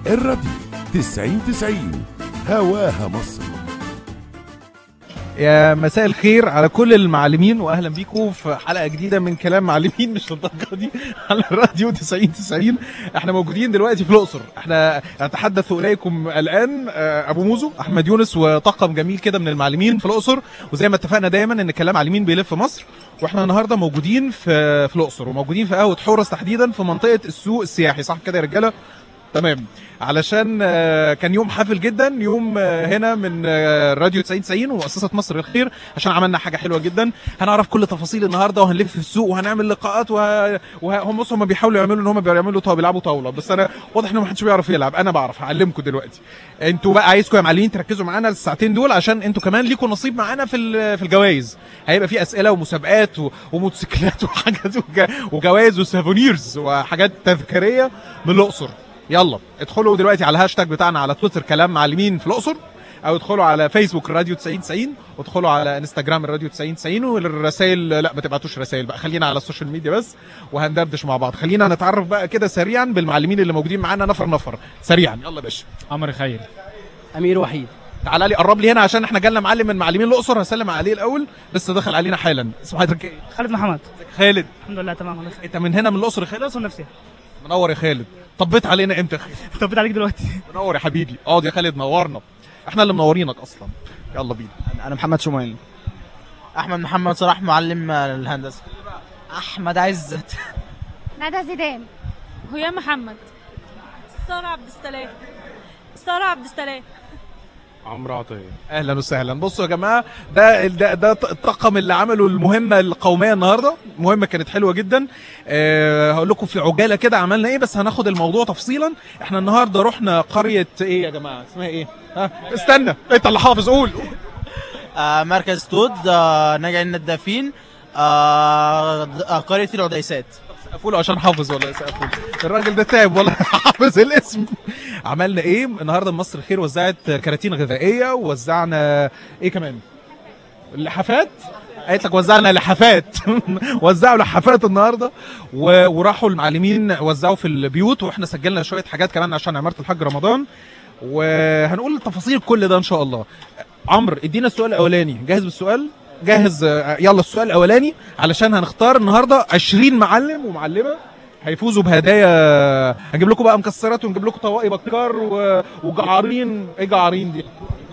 الراديو 90 90 هواها مصر يا مساء الخير على كل المعلمين واهلا بيكم في حلقه جديده من كلام معلمين مش للدرجه دي على الراديو 90 90 احنا موجودين دلوقتي في الاقصر احنا نتحدث اليكم الان آه، ابو موزو احمد يونس وطاقم جميل كده من المعلمين في الاقصر وزي ما اتفقنا دايما ان كلام معلمين بيلف مصر واحنا النهارده موجودين في في الاقصر وموجودين في قهوه حورس تحديدا في منطقه السوق السياحي صح كده يا رجاله تمام علشان آه، كان يوم حافل جدا يوم آه، هنا من آه، راديو 90 90 ومؤسسه مصر الخير عشان عملنا حاجه حلوه جدا هنعرف كل تفاصيل النهارده وهنلف في السوق وهنعمل لقاءات وه... وهم بصوا هم بيحاولوا يعملوا ان هم بيعملوا طاوله بيلعبوا طاوله بس انا واضح ان ما حدش بيعرف يلعب انا بعرف هعلمكم دلوقتي انتوا بقى عايزكم يا معلمين تركزوا معانا الساعتين دول عشان انتوا كمان ليكم نصيب معانا في ال- في الجوائز هيبقى في اسئله ومسابقات و... وموتوسيكلات وحاجات وج... وجوائز وسافونيرز وحاجات تذكاريه من الاقصر يلا ادخلوا دلوقتي على الهاشتاج بتاعنا على تويتر كلام معلمين في الاقصر او ادخلوا على فيسبوك راديو 90 90 وادخلوا على انستجرام الراديو 90 90 والرسائل لا ما تبعتوش رسائل بقى خلينا على السوشيال ميديا بس وهندردش مع بعض خلينا نتعرف بقى كده سريعا بالمعلمين اللي موجودين معانا نفر نفر سريعا يلا يا باشا عمرو خير امير وحيد تعالى لي قرب لي هنا عشان احنا جالنا معلم من معلمين الاقصر هسلم عليه الاول لسه دخل علينا حالا اسمه حضرتك ايه خالد محمد خالد الحمد لله تمام الله يخليك انت من هنا من الاقصر يا خالد الاقصر نفسها منور يا خالد طبيت علينا امتى يا خالد طبيت عليك دلوقتي منور يا حبيبي اقعد يا خالد نورنا احنا اللي منورينك اصلا يلا بينا انا محمد شومان احمد محمد صلاح معلم الهندسه احمد عزت ندى زيدان هيا محمد سارة عبد السلام سارة عبد السلام عمرو عطيه اهلا وسهلا بصوا يا جماعه ده ده, ده الطاقم اللي عملوا المهمه القوميه النهارده مهمه كانت حلوه جدا أه هقول لكم في عجاله كده عملنا ايه بس هناخد الموضوع تفصيلا احنا النهارده رحنا قريه ايه يا جماعه اسمها ايه ها استنى انت اللي حافظ قول آه مركز تود آه نجع الندافين آه آه، قريه العديسات سقفوا عشان حافظ ولا سقفوا الراجل ده تعب ولا حافظ الاسم عملنا ايه النهارده مصر الخير وزعت كراتين غذائيه ووزعنا ايه كمان اللحافات قالت لك وزعنا لحافات وزعوا لحافات النهارده و... وراحوا المعلمين وزعوا في البيوت واحنا سجلنا شويه حاجات كمان عشان عماره الحاج رمضان وهنقول تفاصيل كل ده ان شاء الله عمرو ادينا السؤال الاولاني جاهز بالسؤال جاهز آه، يلا السؤال الاولاني علشان هنختار النهارده 20 معلم ومعلمه هيفوزوا بهدايا هنجيب لكم بقى مكسرات ونجيب لكم طواقي بكار و... وجعارين ايه جعارين دي؟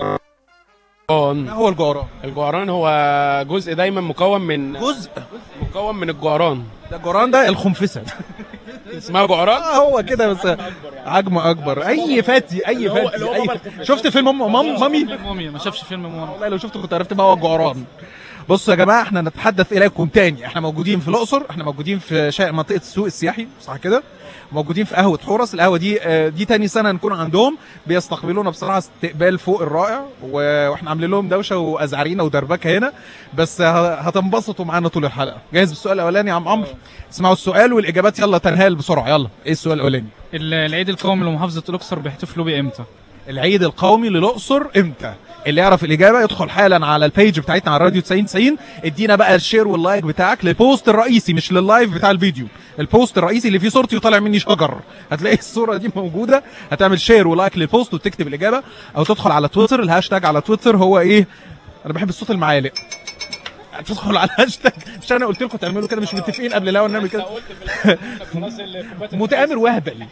الجعران ما هو الجعران؟ الجعران هو جزء دايما مكون من جزء مكون من الجعران ده الجعران ده الخنفسه اسمها جعران اه هو كده بس عجم اكبر اي فاتي اي اللي هو- فاتي اللي هو أي بابا شفت فيلم مام مام مامي مومي ما شافش فيلم مومي والله لو شفت كنت عرفت ما هو الجعران بصوا يا جماعه احنا نتحدث اليكم تاني احنا موجودين في الاقصر احنا موجودين في شا... منطقه السوق السياحي صح كده موجودين في قهوه حورس القهوه دي آه، دي تاني سنه نكون عندهم بيستقبلونا بصراحه استقبال فوق الرائع و- واحنا عاملين لهم دوشه وازعرينا ودربكه هنا بس ه- هتنبسطوا معانا طول الحلقه جاهز بالسؤال الاولاني يا عم عمرو اسمعوا السؤال والاجابات يلا تنهال بسرعه يلا ايه السؤال الاولاني العيد القومي لمحافظة الأقصر بيحتفلوا بيه إمتى؟ العيد القومي للاقصر امتى اللي يعرف الاجابه يدخل حالا على البيج بتاعتنا على راديو 90 90 ادينا بقى الشير واللايك بتاعك للبوست الرئيسي مش لللايف بتاع الفيديو البوست الرئيسي اللي فيه صورتي وطالع مني شجر هتلاقي الصوره دي موجوده هتعمل شير ولايك للبوست وتكتب الاجابه او تدخل على تويتر الهاشتاج على تويتر هو ايه انا بحب الصوت المعالق تدخل على الهاشتاج مش انا قلت لكم تعملوا كده مش متفقين قبل الاول نعمل كده متآمر وهبل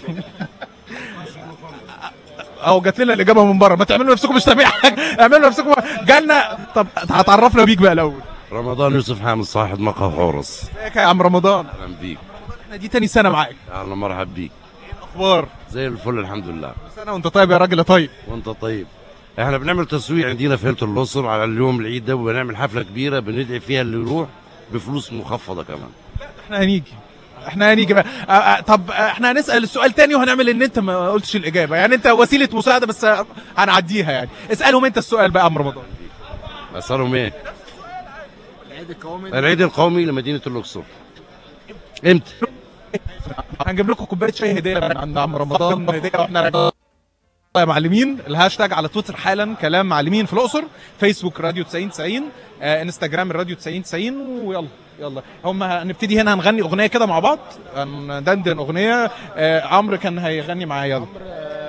اهو جات لنا الاجابه من بره ما تعملوا نفسكم مش سامعين حاجه اعملوا نفسكم جالنا طب هتعرفنا بيك بقى الاول رمضان يوسف حامد صاحب مقهى حورس ازيك يا عم رمضان اهلا بيك احنا دي تاني سنه معاك اهلا مرحب بيك اخبار زي الفل الحمد لله سنه وانت طيب يا راجل يا طيب وانت طيب احنا بنعمل تسويق عندنا في هيئه الاقصر على اليوم العيد ده وبنعمل حفله كبيره بندعي فيها اللي يروح بفلوس مخفضه كمان احنا هنيجي احنا هنيجي بقى آه آه طب آه احنا هنسال السؤال تاني وهنعمل ان انت ما قلتش الاجابه يعني انت وسيله مساعده بس آه، هنعديها يعني اسالهم انت السؤال بقى يا عم رمضان اسالهم ايه العيد القومي لمدينه الاقصر امتى هنجيب لكم كوبايه شاي هديه من عند عم رمضان هديه واحنا راجعين. يا معلمين الهاشتاج على تويتر حالا كلام معلمين في الاقصر فيسبوك راديو 90 90 آه انستجرام الراديو 90 90 ويلا يلا هم هنبتدي هنا هنغني اغنيه كده مع بعض هندندن اغنيه آه عمرو كان هيغني معايا يلا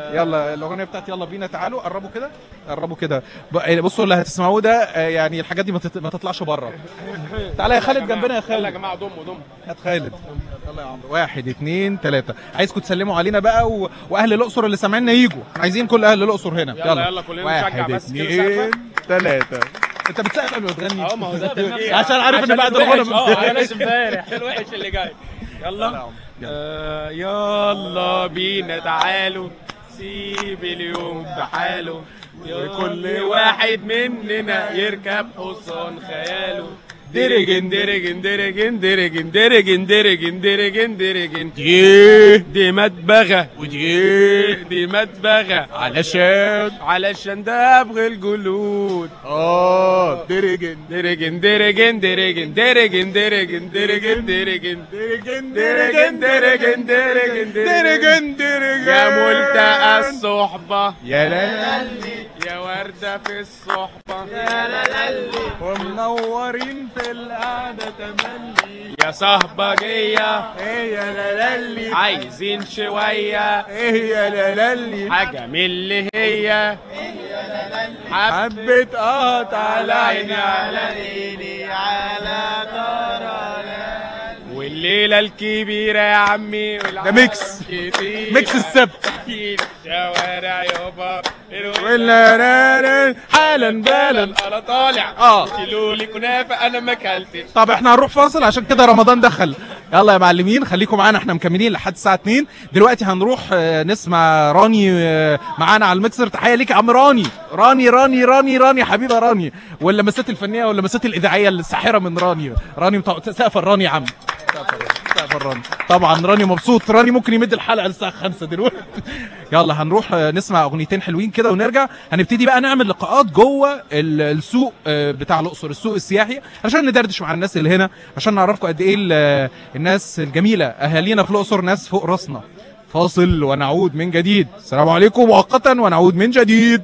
يلا الاغنيه بتاعت يلا بينا تعالوا قربوا كده قربوا كده ب- بصوا اللي هتسمعوه ده آه، يعني الحاجات دي ما تت- ما تطلعش بره تعالى يا خالد جنبنا يا يلا يا خالد جماعه ضموا ضموا هات خالد يلا يا عمرو واحد اتنين تلاته عايزكم تسلموا علينا بقى و... واهل الاقصر اللي سامعيننا يجوا احنا عايزين كل اهل الاقصر هنا يلا يلا كلنا نشجع واحد بس كده اتنين سقفة. تلاته انت بتسقف قبل ما تغني اه ما هو ده عشان عارف ان بعد الوحش الغنى اه بلاش امبارح الوحش اللي جاي يلا آه، يلا بينا تعالوا سيب اليوم بحاله كل واحد مننا يركب حصان خياله درجن درجن درجن درجن درجن درجن درجن درجن دي دي مدبغة ودي دي مدبغة علشان علشان دبغ الجلود اه درجن درجن درجن درجن درجن درجن درجن درجن درجن درجن درجن درجن درجن درجن يا ملتقى الصحبة يا لالي يا وردة في الصحبة يا ومنورين في القعده تملي يا صهبجية ايه يا لالي عايزين شوية ايه يا لالي حاجة من اللي هي حب حبة اه على تعالى عيني على عيني على والليلة الكبيرة يا عمي ده ميكس. كتير ميكس السبت كتير شوارع يابا ولا حالا بالا انا طالع اه. كيلو لي كنافة انا ما اكلتش طب احنا هنروح فاصل عشان كده رمضان دخل يلا يا معلمين خليكم معانا احنا مكملين لحد الساعه 2 دلوقتي هنروح آه، نسمع راني آه، معانا على المكسر تحيه ليك يا عم راني راني راني راني راني حبيبه راني واللمسات الفنيه واللمسات الاذاعيه الساحره من راني راني مط... سقف الراني يا عم سقف الراني، سقف الراني طبعا راني مبسوط راني ممكن يمد الحلقه للساعه 5 دلوقتي يلا هنروح آه، نسمع اغنيتين حلوين كده ونرجع هنبتدي بقى نعمل لقاءات جوه ال- السوق آه، بتاع الاقصر السوق السياحي عشان ندردش مع الناس اللي هنا عشان نعرفكم قد ايه ال- الناس الجميله اهالينا في الاقصر ناس فوق راسنا فاصل ونعود من جديد السلام عليكم مؤقتا ونعود من جديد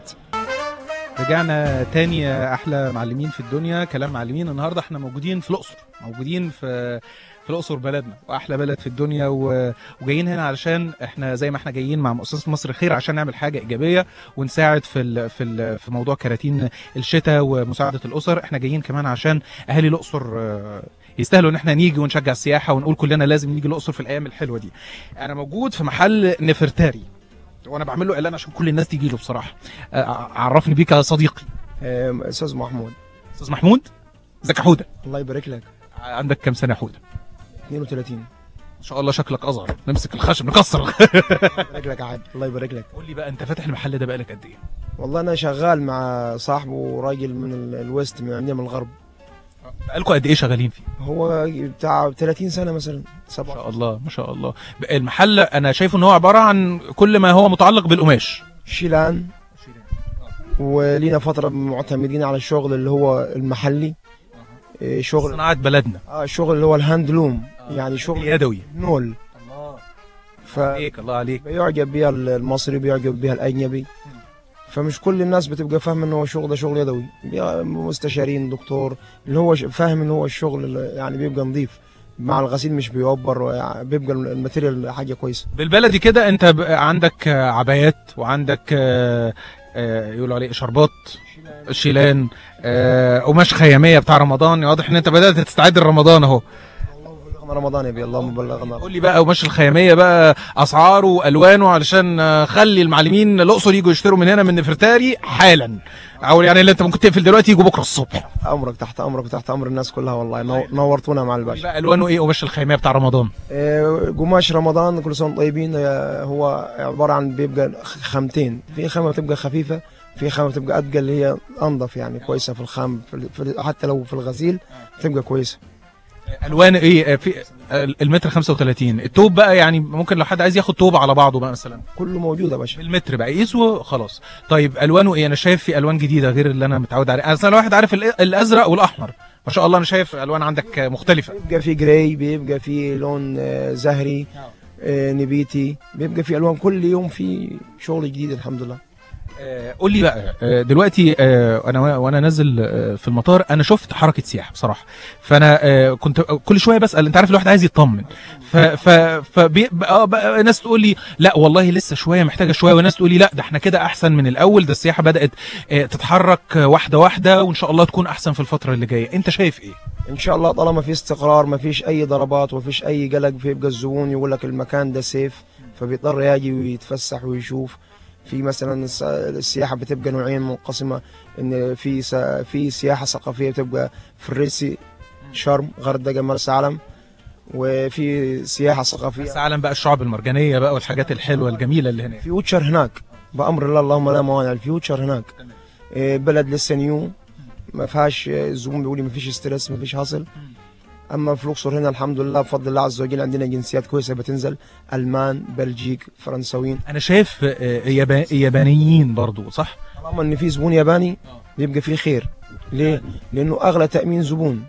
رجعنا تاني يا احلى معلمين في الدنيا كلام معلمين النهارده احنا موجودين في الاقصر موجودين في في الاقصر بلدنا واحلى بلد في الدنيا و... وجايين هنا علشان احنا زي ما احنا جايين مع مؤسسه مصر الخير عشان نعمل حاجه ايجابيه ونساعد في ال... في ال... في موضوع كراتين الشتاء ومساعده الاسر احنا جايين كمان عشان اهالي الاقصر آه، يستاهلوا ان احنا نيجي ونشجع السياحه ونقول كلنا لازم نيجي الاقصر في الايام الحلوه دي انا موجود في محل نفرتاري وانا بعمل له اعلان عشان كل الناس تيجي له بصراحه آه، عرفني بيك يا صديقي آه، استاذ محمود استاذ محمود ازيك يا حوده الله يبارك لك عندك كام سنه يا حوده 32 ما شاء الله شكلك اصغر نمسك الخشب نكسر يبارك لك عاد الله يبارك لك قول لي بقى انت فاتح المحل ده بقالك قد ايه والله انا شغال مع صاحبه راجل من ال- الويست من عندنا من الغرب بقالكم قد ايه شغالين فيه هو بتاع 30 سنه مثلا ما سبعة شاء الله ما شاء الله بقى المحل انا شايفه ان هو عباره عن كل ما هو متعلق بالقماش شيلان ولينا فتره معتمدين على الشغل اللي هو المحلي آه، شغل صناعه بلدنا اه الشغل اللي هو الهاندلوم يعني شغل يدوي نول عليك الله عليك فبيعجب بيها المصري بيعجب بيها الاجنبي فمش كل الناس بتبقى فاهمه ان هو شغل ده شغل يدوي بيبقى مستشارين دكتور اللي هو ش- فاهم ان هو الشغل اللي يعني بيبقى نظيف مع الغسيل مش بيوبر ويع- بيبقى الماتيريال حاجه كويسه بالبلدي كده انت بقى عندك آه، عبايات وعندك آه، آه، يقولوا عليه شربات شيلان آه، قماش خياميه بتاع رمضان واضح ان انت بدات تستعد لرمضان اهو بلغنا رمضان يا بي اللهم بلغنا قول لي بقى قماش الخياميه بقى اسعاره والوانه علشان آه، خلي المعلمين الاقصر يجوا يشتروا من هنا من نفرتاري حالا او يعني اللي انت ممكن تقفل دلوقتي يجوا بكره الصبح امرك تحت امرك وتحت امر الناس كلها والله نو- نورتونا مع الباشا بقى الوانه ايه قماش الخياميه بتاع رمضان آه، قماش رمضان كل سنه وانتم طيبين آه، هو عباره عن بيبقى خامتين في خامه بتبقى خفيفه في خامه بتبقى اتقل اللي هي انضف يعني كويسه في الخام في ال- في ال- حتى لو في الغسيل بتبقى كويسه الوان ايه آه، في آه، المتر 35 التوب بقى يعني ممكن لو حد عايز ياخد توب على بعضه بقى مثلا كله موجود يا باشا بالمتر بقى يقيسه خلاص طيب الوانه ايه انا شايف في الوان جديده غير اللي انا متعود عليه اصل انا واحد عارف ال- الازرق والاحمر ما شاء الله انا شايف الوان عندك آه، مختلفه بيبقى في جراي بيبقى في لون آه، زهري آه، نبيتي بيبقى في الوان كل يوم في شغل جديد الحمد لله آه، قول لي بقى آه، دلوقتي آه، انا وأنا- وانا نازل آه، في المطار انا شفت حركه سياحه بصراحه فانا آه، كنت كل شويه بسال انت عارف الواحد عايز يطمن ف ف فبي اه بقى ناس تقول لي لا والله لسه شويه محتاجه شويه وناس تقول لي لا ده احنا كده احسن من الاول ده السياحه بدات آه، تتحرك آه، واحده واحده وان شاء الله تكون احسن في الفتره اللي جايه انت شايف ايه ان شاء الله طالما في استقرار ما فيش اي ضربات وما فيش اي قلق فيبقى الزبون يقول لك المكان ده سيف فبيضطر يجي ويتفسح ويشوف في مثلا الس- السياحه بتبقى نوعين منقسمه ان في س- في سياحه ثقافيه بتبقى في الريسي شرم غردقه مرسى علم وفي سياحه ثقافيه بس عالم بقى الشعب المرجانيه بقى والحاجات الحلوه الجميله اللي هناك فيوتشر هناك بامر الله اللهم لا موانع الفيوتشر هناك إيه، بلد لسه نيو ما فيهاش آه، الزبون بيقول لي ما فيش ستريس ما فيش حصل اما في الاقصر هنا الحمد لله بفضل الله عز وجل عندنا جنسيات كويسه بتنزل المان بلجيك فرنساويين انا شايف آه، يابا- يابانيين برضو صح طالما ان في زبون ياباني بيبقى في خير ليه؟ لانه اغلى تامين زبون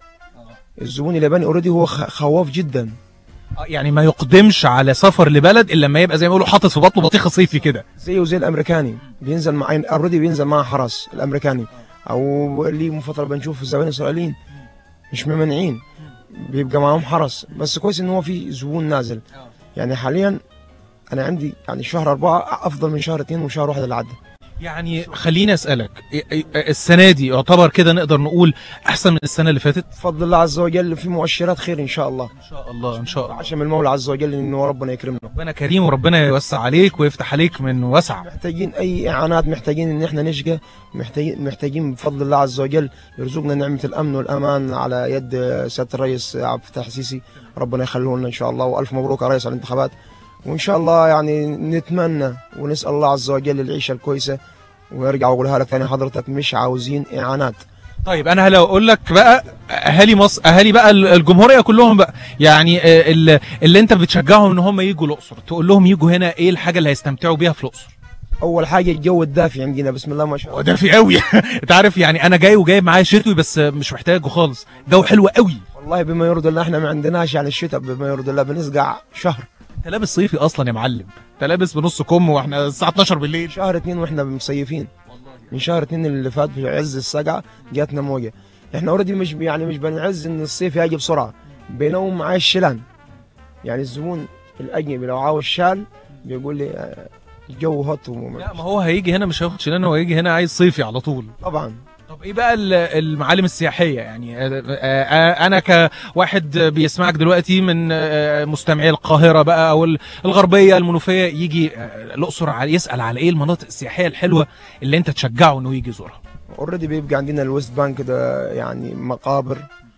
الزبون الياباني اوريدي هو خ- خواف جدا آه، يعني ما يقدمش على سفر لبلد الا لما يبقى زي ما يقولوا حاطط في بطنه بطيخه صيفي كده زيه زي الامريكاني بينزل مع اوريدي بينزل معاه حرس الامريكاني او لي من فتره بنشوف زبائن اسرائيليين مش ممنعين بيبقى معاهم حرس بس كويس ان هو في زبون نازل يعني حاليا انا عندي يعني شهر أربعة افضل من شهر اثنين وشهر واحد اللي عدى يعني خليني اسالك إيه- إيه- السنه دي يعتبر كده نقدر نقول احسن من السنه اللي فاتت بفضل الله عز وجل في مؤشرات خير ان شاء الله ان شاء الله ان شاء الله عشان المولى عز وجل انه ربنا يكرمنا ربنا كريم وربنا يوسع عليك ويفتح عليك من وسع محتاجين اي اعانات محتاجين ان احنا نشقى محتاجين محتاجين بفضل الله عز وجل يرزقنا نعمه الامن والامان على يد سياده الرئيس عبد الفتاح السيسي ربنا يخليه لنا ان شاء الله والف مبروك يا رئيس على الانتخابات وان شاء الله يعني نتمنى ونسال الله عز وجل العيشه الكويسه ويرجع واقولها لك ثاني حضرتك مش عاوزين اعانات طيب انا لو اقول لك بقى اهالي مصر اهالي بقى ال- الجمهوريه كلهم بقى يعني آه، ال- اللي انت بتشجعهم ان هم يجوا الاقصر تقول لهم يجوا هنا ايه الحاجه اللي هيستمتعوا بيها في الاقصر اول حاجه الجو الدافي عندنا بسم الله ما شاء الله ده في قوي انت عارف يعني انا جاي وجايب معايا شتوي بس مش محتاجه خالص جو حلو قوي والله بما يرضي الله احنا ما عندناش يعني الشتاء بما يرضي الله بنسقع شهر انت لابس صيفي اصلا يا معلم انت لابس بنص كم واحنا الساعه 12 بالليل شهر اتنين واحنا مصيفين من شهر اتنين اللي فات في عز السقعه جاتنا موجه احنا اوريدي مش يعني مش بنعز ان الصيف يجي بسرعه بينهم معاه الشلان يعني الزبون الاجنبي لو عاوز شال بيقول لي آه، الجو هوت وم- لا ما هو هيجي هنا مش هياخد شلانه هو هيجي هنا عايز صيفي على طول طبعا طب ايه بقى ال- المعالم السياحيه يعني آه، آه، انا كواحد بيسمعك دلوقتي من آه، مستمعي القاهره بقى او ال- الغربيه المنوفيه يجي آه، الاقصر على- يسال على ايه المناطق السياحيه الحلوه اللي انت تشجعه انه يجي يزورها اوريدي بيبقى عندنا الويست بانك ده يعني مقابر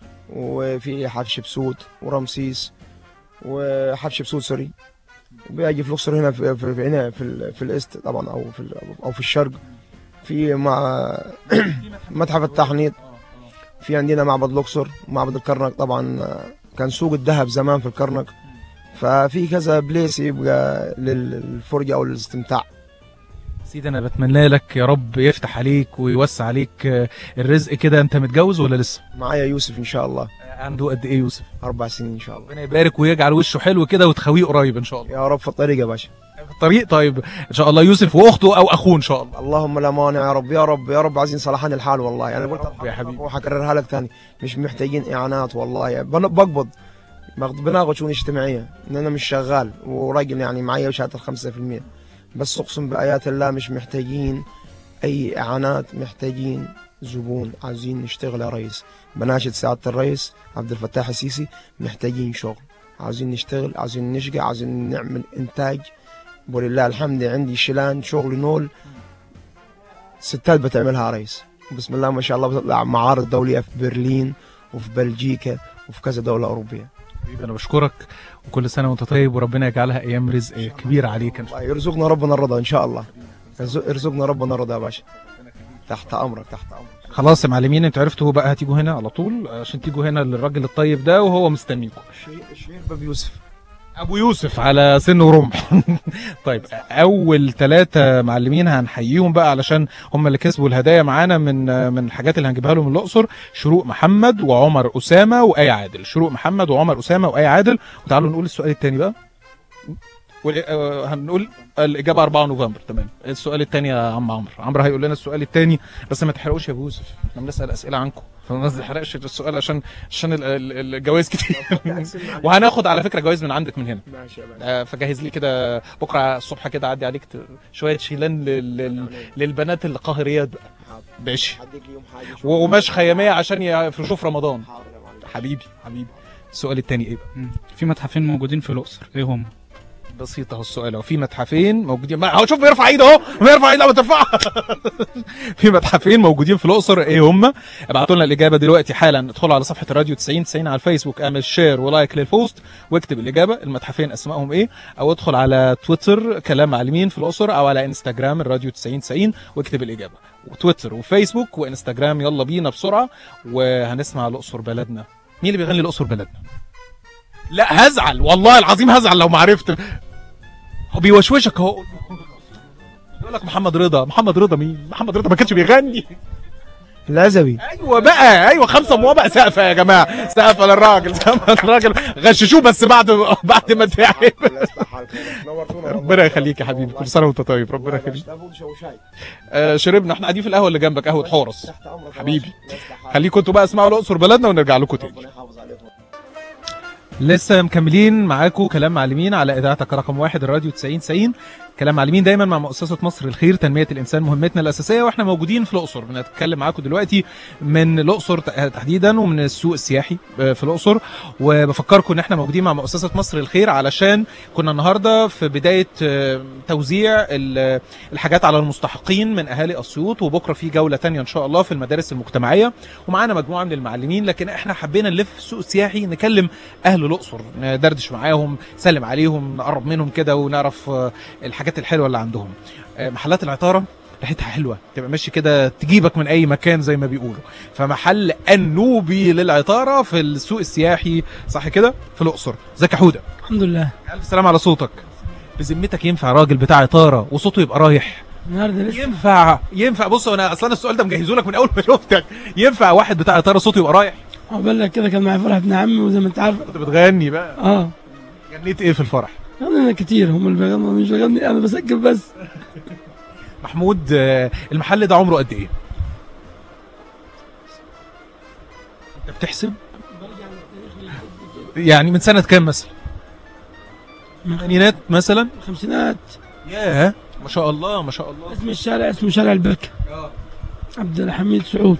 وفي حتشبسوت ورمسيس وحتشبسوت سوري بيجي في الاقصر هنا في, في, في هنا في, ال- في الاست طبعا او في ال- او في الشرق في مع متحف التحنيط في عندنا معبد الاقصر معبد الكرنك طبعا آه، كان سوق الذهب زمان في الكرنك ففي كذا بليس يبقى للفرجه او للاستمتاع سيدي انا بتمنى لك يا رب يفتح عليك ويوسع عليك آه، الرزق كده انت متجوز ولا لسه معايا يوسف ان شاء الله عنده قد ايه يوسف اربع سنين ان شاء الله ربنا يبارك ويجعل وشه حلو كده وتخويه قريب ان شاء الله يا رب في الطريق يا باشا في الطريق طيب ان شاء الله يوسف واخته او اخوه ان شاء الله اللهم لا مانع يا رب يا رب يا رب عايزين صلاحان الحال والله انا قلت يا حبيبي. وحكررها لك ثاني مش محتاجين اعانات والله يعني بن- بقبض باخد- بناخد شؤون اجتماعيه ان انا مش شغال وراجل يعني معايا شهاده الخمسة في المية بس اقسم بايات الله مش محتاجين اي اعانات محتاجين زبون عايزين نشتغل يا ريس بناشد سعاده الرئيس عبد الفتاح السيسي محتاجين شغل عايزين نشتغل عايزين نشقى عايزين نعمل انتاج ولله الحمد عندي شلان شغل نول ستات بتعملها يا ريس بسم الله ما شاء الله بتطلع معارض دوليه في برلين وفي بلجيكا وفي كذا دوله اوروبيه حبيبي انا بشكرك وكل سنه وانت طيب وربنا يجعلها ايام رزق كبيره عليك ان شاء الله يرزقنا ربنا الرضا ان شاء الله يرزق- يرزقنا ربنا الرضا يا باشا تحت امرك تحت امرك الله خلاص يا معلمين انتوا عرفتوا بقى هتيجوا هنا على طول عشان تيجوا هنا للراجل الطيب ده وهو مستنيكم الشهير باب يوسف ابو يوسف على سن ورمح طيب اول ثلاثه معلمين هنحييهم بقى علشان هم اللي كسبوا الهدايا معانا من من الحاجات اللي هنجيبها لهم من الاقصر شروق محمد وعمر اسامه واي عادل شروق محمد وعمر اسامه واي عادل وتعالوا نقول السؤال الثاني بقى وال- آه، هنقول الاجابه 4 نوفمبر تمام السؤال الثاني يا عم عمرو عمرو هيقول لنا السؤال الثاني بس ما تحرقوش يا ابو يوسف احنا بنسال اسئله عنكم فما تحرقش السؤال عشان عشان ال- ال- الجوائز كتير وهناخد على فكره جوائز من عندك من هنا ماشي يا باشا آه، فجهز لي كده بكره الصبح كده اعدي عليك ت- شويه شيلان لل... لل... للبنات القاهريات بقى بعشي هديك يوم حاجه و- ومش خياميه عشان يفرشوا في رمضان حاضر يا معلم حبيبي حبيبي السؤال الثاني ايه بقى مم. في متحفين موجودين في الاقصر ايه هم بسيط اهو السؤال اهو في متحفين موجودين ما هو شوف بيرفع ايده اهو بيرفع ايده ما ترفعها في متحفين موجودين في الاقصر ايه هم ابعتوا لنا الاجابه دلوقتي حالا ادخلوا على صفحه راديو 90 90 على الفيسبوك اعمل شير ولايك للبوست واكتب الاجابه المتحفين اسمائهم ايه او ادخل على تويتر كلام معلمين في الاقصر او على انستجرام الراديو 90 90 واكتب الاجابه وتويتر وفيسبوك وانستجرام يلا بينا بسرعه وهنسمع الاقصر بلدنا مين اللي بيغني الاقصر بلدنا لا هزعل والله العظيم هزعل لو ما عرفت هو بيوشوشك اهو يقول لك محمد رضا محمد رضا مين محمد رضا ما كانش بيغني العزبي ايوه بقى ايوه خمسه موابق سقفه يا جماعه سقفه للراجل سقفه للراجل غششوه بس بعد بعد ما تعب نورتونا ربنا يخليك يا حبيبي كل سنه وانت طيب ربنا يخليك آه شربنا احنا قاعدين في القهوه اللي جنبك قهوه حورس حبيبي خليكم انتوا بقى اسمعوا الاقصر بلدنا ونرجع لكم تاني لسه مكملين معاكم كلام معلمين على اذاعتك رقم واحد الراديو 90 90 كلام معلمين دايما مع مؤسسه مصر الخير تنميه الانسان مهمتنا الاساسيه واحنا موجودين في الاقصر بنتكلم معاكم دلوقتي من الاقصر تحديدا ومن السوق السياحي في الاقصر وبفكركم ان احنا موجودين مع مؤسسه مصر الخير علشان كنا النهارده في بدايه آه، توزيع ال- الحاجات على المستحقين من اهالي اسيوط وبكره في جوله تانية ان شاء الله في المدارس المجتمعيه ومعانا مجموعه من المعلمين لكن احنا حبينا نلف في السوق السياحي نكلم اهل الاقصر ندردش معاهم نسلم عليهم نقرب منهم كده ونعرف آه، الحاجات الحلوه اللي عندهم آه، محلات العطاره ريحتها حلوه تبقى ماشي كده تجيبك من اي مكان زي ما بيقولوا فمحل النوبي للعطاره في السوق السياحي صح كده في الاقصر ازيك يا حوده الحمد لله الف سلام على صوتك بذمتك ينفع راجل بتاع عطاره وصوته يبقى رايح النهارده لسه ينفع ينفع بص انا اصلا السؤال ده مجهزه لك من اول ما شفتك ينفع واحد بتاع عطاره صوته يبقى رايح عقبال لك كده كان معايا فرح ابن عمي وزي ما انت عارف كنت بتغني بقى اه غنيت ايه في الفرح غنينا كتير هم اللي بيغنوا أنا مش بغني انا بسجل بس محمود آه، المحل ده عمره قد ايه انت بتحسب يعني من سنه كام مثلا الثمانينات مثلا الخمسينات ياه ما شاء الله ما شاء الله اسم الشارع اسمه شارع البركه عبد الحميد سعود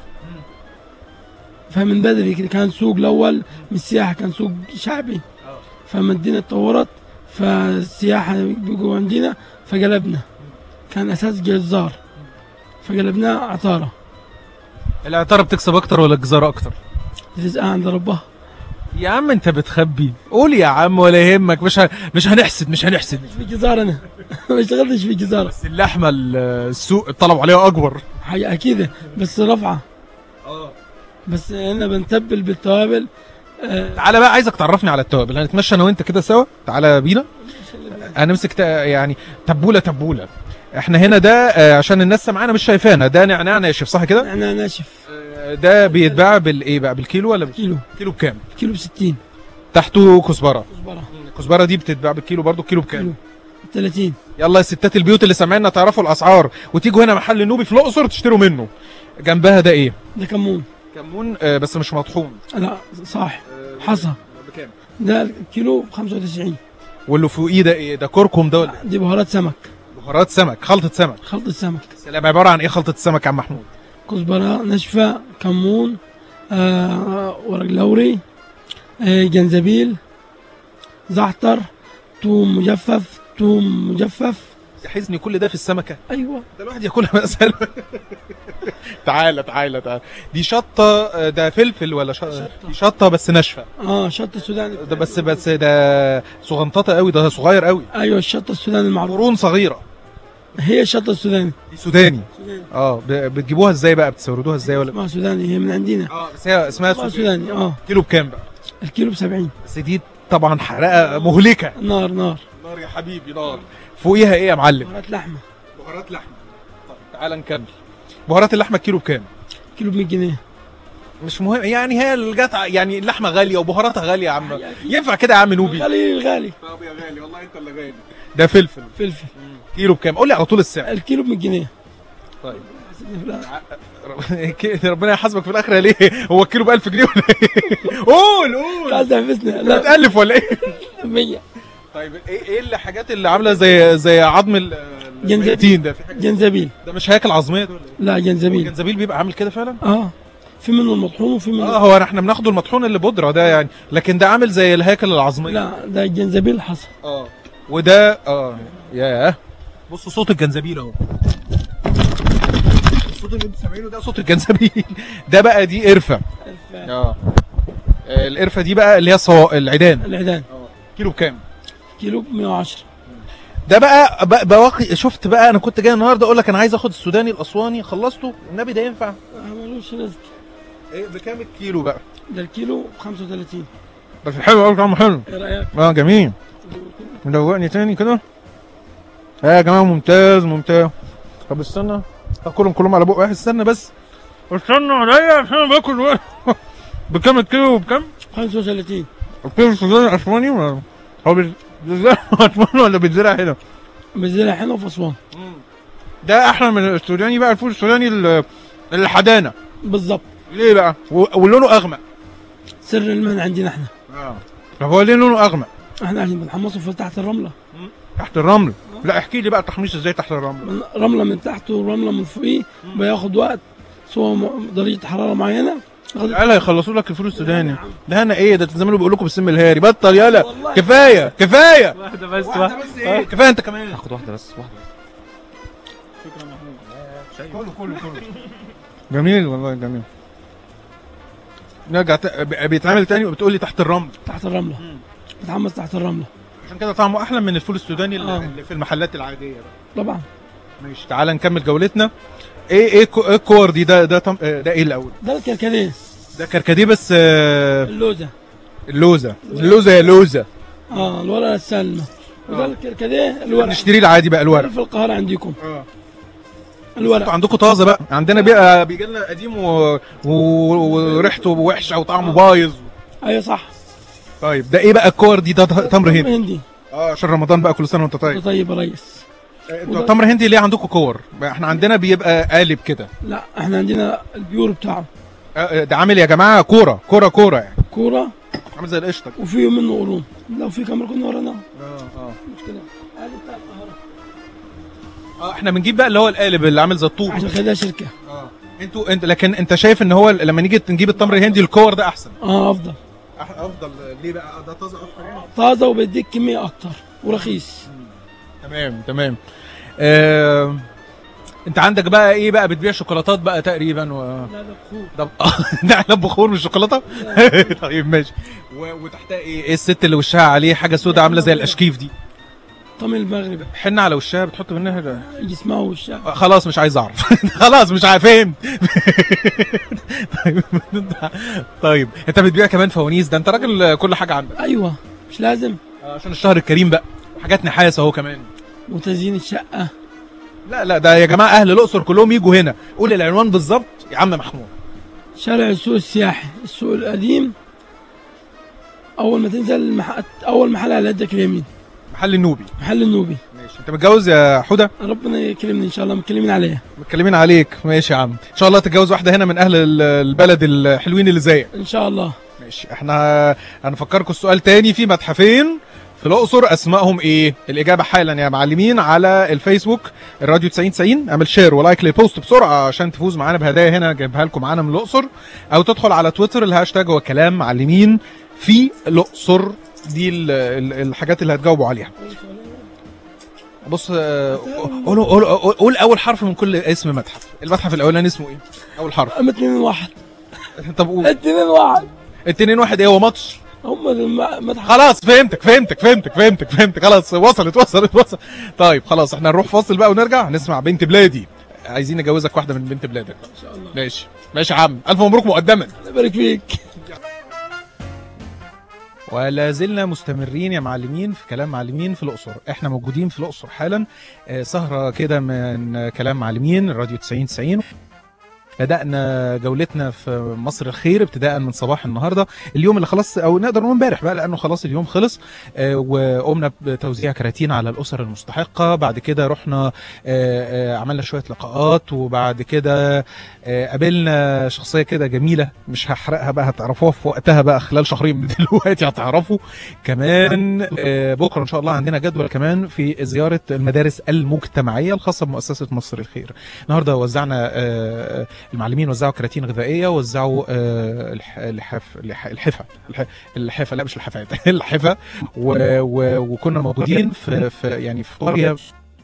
فمن بدري كده كان سوق الاول من السياحه كان سوق شعبي فلما الدنيا اتطورت فالسياحه بقوا عندنا فقلبنا كان اساس جزار فقلبناه عطاره العطاره بتكسب اكتر ولا الجزاره اكتر رزقها عند ربها يا عم انت بتخبي قول يا عم ولا يهمك مش ه... مش هنحسد مش هنحسد مش في جزار انا ما اشتغلتش في جزاره بس اللحمه ال- السوق الطلب عليها اكبر حاجه اكيد بس رفعه بس انا بنتبل بالتوابل آه تعالى بقى عايزك تعرفني على التوابل هنتمشى انا وانت كده سوا تعالى بينا هنمسك تا- يعني تبوله تبوله احنا هنا ده آه، عشان الناس سامعانا مش شايفانا ده نعناع ناشف صح كده انا ناشف آه، ده بيتباع بالايه بقى بالكيلو ولا بال- كيلو كيلو بكام كيلو ب 60 تحته كزبره كزبره الكزبره دي بتتباع بالكيلو برضو كيلو بكام كيلو 30 يلا يا ستات البيوت اللي سامعيننا تعرفوا الاسعار وتيجوا هنا محل النوبي في الاقصر تشتروا منه جنبها ده ايه ده كمون كمون آه، بس مش مطحون لا صح حصى بكام ده الكيلو ب 95 واللي فوقيه ده ايه ده كركم ده ولا دي بهارات سمك بهارات سمك خلطه سمك خلطة سمك سلام عباره عن ايه خلطه السمك يا عم محمود كزبرة ناشفة كمون آه ورق لوري آه جنزبيل زعتر توم مجفف توم مجفف يحزني كل ده في السمكه ايوه ده الواحد ياكلها مثلا تعالى تعالى تعالى دي شطه آه، ده فلفل ولا شطه دي شطه بس ناشفه اه شطة السوداني ده بس بس ده صغنططه قوي ده صغير قوي ايوه الشطة السوداني المعروف قرون صغيره هي الشطة السوداني دي سوداني سوداني اه ب- بتجيبوها ازاي بقى بتستوردوها ازاي ولا اسمها سوداني هي من عندنا اه بس هي اسمها اسمها سوداني سوداني اه كيلو بكام بقى الكيلو ب 70 بس دي طبعا حرقه مهلكه نار نار نار يا حبيبي نار فوقيها ايه يا معلم بهارات لحمة بهارات لحمه طيب تعالى نكمل بهارات اللحمه كيلو بكام كيلو ب 100 جنيه مش مهم يعني هي الجت يعني اللحمه غاليه وبهاراتها غاليه يا عم ينفع كده يا عم نوبي غالي غالي طب يا غالي والله انت اللي غالي ده فلفل فلفل كيلو بكام قول لي على طول السعر الكيلو ب 100 جنيه طيب حسبني في الآخر. ك- ربنا يحاسبك في الاخر يا ليه هو الكيلو ب 1000 جنيه ولا ايه قول قول عايز تحبسني لا لا بتالف ولا ايه 100 طيب ايه ايه الحاجات اللي عامله زي زي عظم ال- جنزبيل. الميتين ده في حاجه جنزبيل ده مش هياكل عظميه ده ولا ايه لا جنزبيل الجنزبيل بيبقى عامل كده فعلا اه في منه المطحون وفي اه منه هو احنا بناخده المطحون اللي بودره ده يعني لكن ده عامل زي الهيكل العظميه لا ده الجنزبيل حصى اه وده اه ياه بصوا صوت الجنزبيل اهو الصوت اللي انتوا سامعينه ده صوت الجنزبيل ده بقى دي قرفه اه آه، القرفه دي بقى اللي هي الصوا... العيدان العيدان كيلو بكام كيلو ب 110 ده بقى بقى بواقي شفت بقى انا كنت جاي النهارده اقول لك انا عايز اخد السوداني الاسواني خلصته النبي ده ينفع آه، ملوش رزق ايه بكام الكيلو بقى ده الكيلو ب 35 بس حلو قوي طعمه حلو ايه رايك؟ اه جميل مدوقني تاني كده اه يا جماعه ممتاز ممتاز طب استنى اكلهم كلهم على بق واحد استنى بس استنى عليا عشان انا باكل و- بكام الكيلو بكام؟ 35 الكيلو السوداني اسواني ولا هو بيز- بيتزرع اسواني ولا بيتزرع هنا؟ بزرع هنا وفي اسوان ده احلى من السوداني بقى الفول السوداني ال- الحدانه بالظبط ليه بقى؟ و- ولونه اغمق سر المهنه عندنا احنا طب هو ليه لونه اغمق؟ احنا عشان بنحمصه في تحت الرمله تحت الرمل لا احكي لي بقى التحميص ازاي تحت الرمل من رمله من تحت ورمله من فوقيه بياخد وقت سواء م- درجه حراره معينه ياخد- قال هيخلصوا لك الفول السوداني ده انا ايه ده زمانه بيقول لكم بالسم الهاري بطل يلا كفايه كفايه واحدة بس واحده بس ايه كفايه انت كمان هاخد واحدة بس واحدة كله كله كله جميل والله جميل نرجع ت... ب- بيتعمل تاني وبتقول لي تحت الرمل تحت الرمله بتحمص تحت الرمله عشان كده طعمه احلى من الفول السوداني اللي, آه. اللي في المحلات العاديه بقى طبعا ماشي تعال نكمل جولتنا ايه ايه كو- ايه الكور دي ده ده طم... آه، ده ايه الاول ده الكركديه ده كركديه بس آه، اللوزه اللوزه اللوزه يا لوزه اه الورقه السلمى وده الكركديه الورق نشتريه العادي بقى الورق في القاهره عندكم اه الورق انتوا عندكم طازه بقى عندنا بيبقى بيجي لنا قديم و... و... وريحته وحشه وطعمه بايظ ايوه صح طيب ده ايه بقى الكور دي ده تمر هندي هندي اه عشان رمضان بقى كل سنه وانت طيب طيب طيب يا ريس انتوا تمر هندي ليه عندكم كور احنا عندنا بيبقى قالب كده لا احنا عندنا البيور بتاعه آه، ده عامل يا جماعه كوره كوره كوره يعني كوره عامل زي القشطه كده. وفيه منه قرون لو في كاميرا كنا ورانا اه اه مشكله هذا بتاع القاهره اه احنا بنجيب بقى اللي هو القالب اللي عامل زي الطوب عشان كده شركه اه انتوا انت لكن انت شايف ان هو لما نيجي نجيب التمر الهندي الكور ده احسن اه افضل أح- افضل ليه بقى ده طازه اكتر يعني طازه وبيديك كميه اكتر ورخيص تمام تمام آه... انت عندك بقى ايه بقى بتبيع شوكولاتات بقى تقريبا و... لا ده بخور ده ده علب بخور مش شوكولاته طيب ماشي و... وتحتها ايه ايه الست اللي وشها عليه حاجه سودة عامله زي الاشكيف دي طمي المغربي حنه على وشها بتحط منها ده. جسمها وشها آه، خلاص مش عايز اعرف خلاص مش عارف فهمت طيب طيب انت بتبيع كمان فوانيس ده انت راجل كل حاجه عندك ايوه مش لازم آه، عشان الشهر الكريم بقى حاجات نحاس اهو كمان وتزيين الشقه لا لا ده يا جماعه اهل الاقصر كلهم يجوا هنا قول العنوان بالظبط يا عم محمود شارع السوق السياحي السوق القديم اول ما تنزل المح... اول محل على يدك اليمين محل النوبي محل النوبي ماشي انت متجوز يا حوده ربنا يكرمني ان شاء الله مكلمين عليا متكلمين عليك ماشي يا عم ان شاء الله تتجوز واحده هنا من اهل ال- البلد الحلوين اللي زيك ان شاء الله ماشي احنا هنفكركم السؤال تاني في متحفين في الاقصر اسمائهم ايه الاجابه حالا يا معلمين على الفيسبوك الراديو 90 90 اعمل شير ولايك للبوست بسرعه عشان تفوز معانا بهدايا هنا جايبها لكم معانا من الاقصر او تدخل على تويتر الهاشتاج هو كلام معلمين في الاقصر دي ال- ال- الحاجات اللي هتجاوبوا عليها بص آه، قول قول قول- قول اول حرف من كل اسم متحف المتحف الاولاني اسمه ايه اول حرف ام اتنين واحد طب قول اتنين واحد اتنين واحد ايه هو ماتش هم المتحف خلاص فهمتك فهمتك فهمتك فهمتك فهمتك خلاص وصلت وصلت وصلت طيب خلاص احنا نروح فاصل بقى ونرجع نسمع بنت بلادي عايزين نجوزك واحده من بنت بلادك ان شاء الله ماشي ماشي يا عم الف مبروك مقدما الله يبارك فيك ولا زلنا مستمرين يا معلمين في كلام معلمين في الاقصر احنا موجودين في الاقصر حالا آه، سهره كده من كلام معلمين راديو 90 90 بدأنا جولتنا في مصر الخير ابتداء من صباح النهارده اليوم اللي خلاص او نقدر نقول امبارح بقى لانه خلاص اليوم خلص آه، وقمنا بتوزيع كراتين على الاسر المستحقه بعد كده رحنا آه، آه، عملنا شويه لقاءات وبعد كده آه، قابلنا شخصيه كده جميله مش هحرقها بقى هتعرفوها في وقتها بقى خلال شهرين من دلوقتي هتعرفوا كمان آه، بكره ان شاء الله عندنا جدول كمان في زياره المدارس المجتمعيه الخاصه بمؤسسه مصر الخير النهارده وزعنا آه، المعلمين وزعوا كراتين غذائيه وزعوا آه، الح- الحف الح- الحفه الح- الحفه لا مش الحفات الحفه و- و- وكنا موجودين في, في يعني في قريه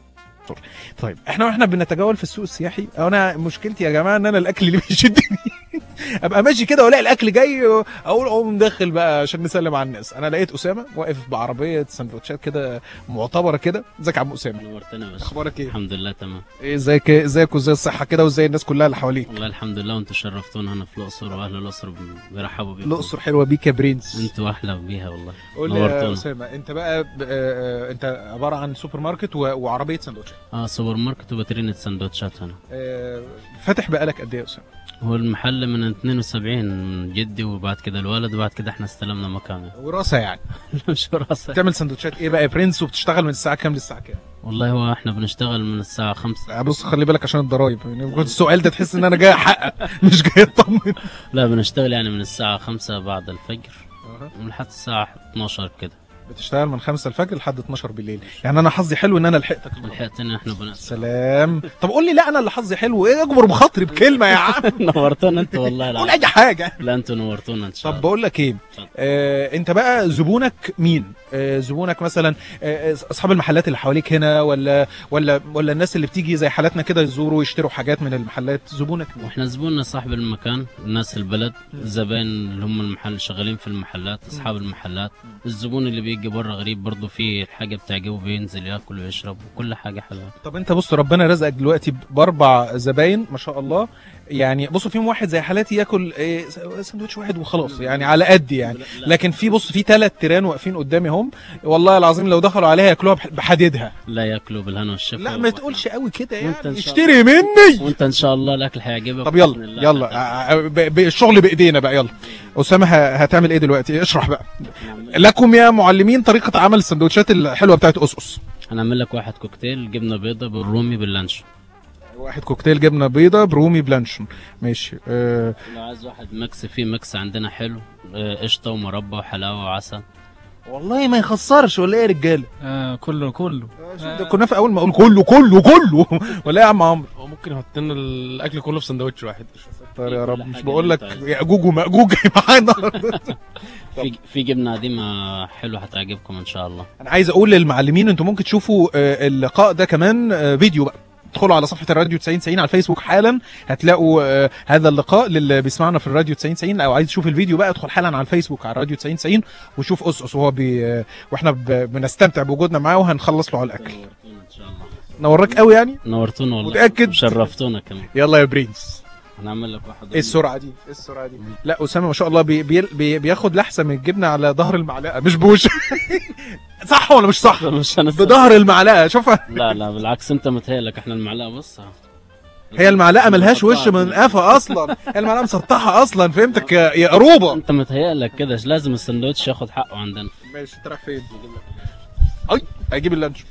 طيب احنا واحنا بنتجول في السوق السياحي انا مشكلتي يا جماعه ان انا الاكل اللي بيشدني ابقى ماشي كده والاقي الاكل جاي اقول اقوم داخل بقى عشان نسلم على الناس انا لقيت اسامه واقف بعربيه سندوتشات كده معتبره كده ازيك يا عم اسامه نورتنا يا باشا اخبارك ايه الحمد لله تمام إيه ازيك ازيك وازاي الصحه كده وازاي الناس كلها اللي حواليك والله الحمد لله وانتم شرفتونا هنا في الاقصر واهل الاقصر بيرحبوا بيكم الاقصر حلوه بيك يا برنس انتوا احلى بيها والله قول لي يا نورتونا اسامه انت بقى ب- آه، آه، انت عباره عن سوبر ماركت و- وعربيه سندوتشات اه سوبر ماركت وباترينة سندوتشات هنا آه، فاتح بقالك قد ايه يا اسامه هو المحل من 72 من جدي وبعد كده الولد وبعد كده احنا استلمنا مكانه وراثه يعني مش راسه بتعمل سندوتشات ايه بقى يا برنس وبتشتغل من الساعه كام للساعه كام والله هو احنا بنشتغل من الساعة 5 لا، بص خلي بالك عشان الضرايب يعني كنت السؤال ده تحس ان انا جاي احقق مش جاي اطمن لا بنشتغل يعني من الساعة 5 بعد الفجر ولحد الساعة 12 كده بتشتغل من 5 الفجر لحد 12 بالليل يعني انا حظي حلو ان انا لحقتك لحقتنا احنا بنات سلام طب قول لي لا انا اللي حظي حلو ايه اكبر بخاطري بكلمه يا عم نورتونا انت والله قول العظيم اي حاجه لا انتوا نورتونا ان شاء طب الله بقول لك ايه آه انت بقى زبونك مين آه زبونك مثلا آه اصحاب المحلات اللي حواليك هنا ولا ولا ولا الناس اللي بتيجي زي حالاتنا كده يزوروا ويشتروا حاجات من المحلات زبونك مين واحنا زبوننا صاحب المكان الناس البلد الزباين اللي هم المحل شغالين في المحلات اصحاب المحلات الزبون اللي بيجي بره غريب برضه في حاجه بتعجبه بينزل ياكل ويشرب وكل حاجه حلوه طب انت بص ربنا رزقك دلوقتي باربع زباين ما شاء الله يعني بصوا فيهم واحد زي حالاتي ياكل ايه سندوتش واحد وخلاص يعني على قد يعني لكن في بص في ثلاث تيران واقفين قدامي هم والله العظيم لو دخلوا عليها ياكلوها بح- بحديدها لا ياكلوا بالهنا والشفا لا ما تقولش قوي كده وانت يعني إن شاء اشتري مني وانت ان شاء الله الاكل هيعجبك طب بإذن يلا الله. يلا ع- ع- ب- ب- الشغل بايدينا بقى يلا اسامه ه- هتعمل ايه دلوقتي اشرح بقى لكم يا معلمين طريقه عمل السندوتشات الحلوه بتاعت اسقس هنعمل لك واحد كوكتيل جبنه بيضه بالرومي باللانشون واحد كوكتيل جبنه بيضه برومي بلانشون ماشي أه لو عايز واحد ميكس فيه ميكس عندنا حلو آه، قشطه ومربى وحلاوه وعسل والله ما يخسرش ولا ايه يا رجاله آه كله كله ده كنا في اول ما اقول كله كله كله ولا إيه يا عم عمرو هو ممكن يحط لنا الاكل كله في سندوتش واحد طيب يا رب مش حاجة بقول لك اللي انت ياجوج وماجوج معانا النهارده في في جبنه قديمه حلوه هتعجبكم ان شاء الله انا عايز اقول للمعلمين انتم ممكن تشوفوا آه، اللقاء ده كمان آه، فيديو بقى ادخلوا على صفحه الراديو 90 90 على الفيسبوك حالا هتلاقوا آه، هذا اللقاء للي بيسمعنا في الراديو 90 90 او عايز تشوف الفيديو بقى ادخل حالا على الفيسبوك على الراديو 90 90 وشوف اسقس وهو بي آه، واحنا ب- بنستمتع بوجودنا معاه وهنخلص له على الاكل نورتونا ان شاء الله نوراك قوي يعني نورتونا والله متأكد؟ شرفتونا كمان يلا يا برنس هنعمل لك واحد ايه السرعه دي ايه السرعه دي لا اسامه ما شاء الله بي بي بي بياخد لحسه من الجبنه على ظهر المعلقه مش بوش صح ولا مش صح مش انا بظهر المعلقه شوفها لا لا بالعكس انت متهيألك احنا المعلقه بص هي المعلقه ملهاش وش من قفا اصلا هي المعلقه مسطحه اصلا فهمتك يا يا قروبه انت متهيألك كده لازم السندوتش ياخد حقه عندنا ماشي انت رايح فين اي اجيب اللانشون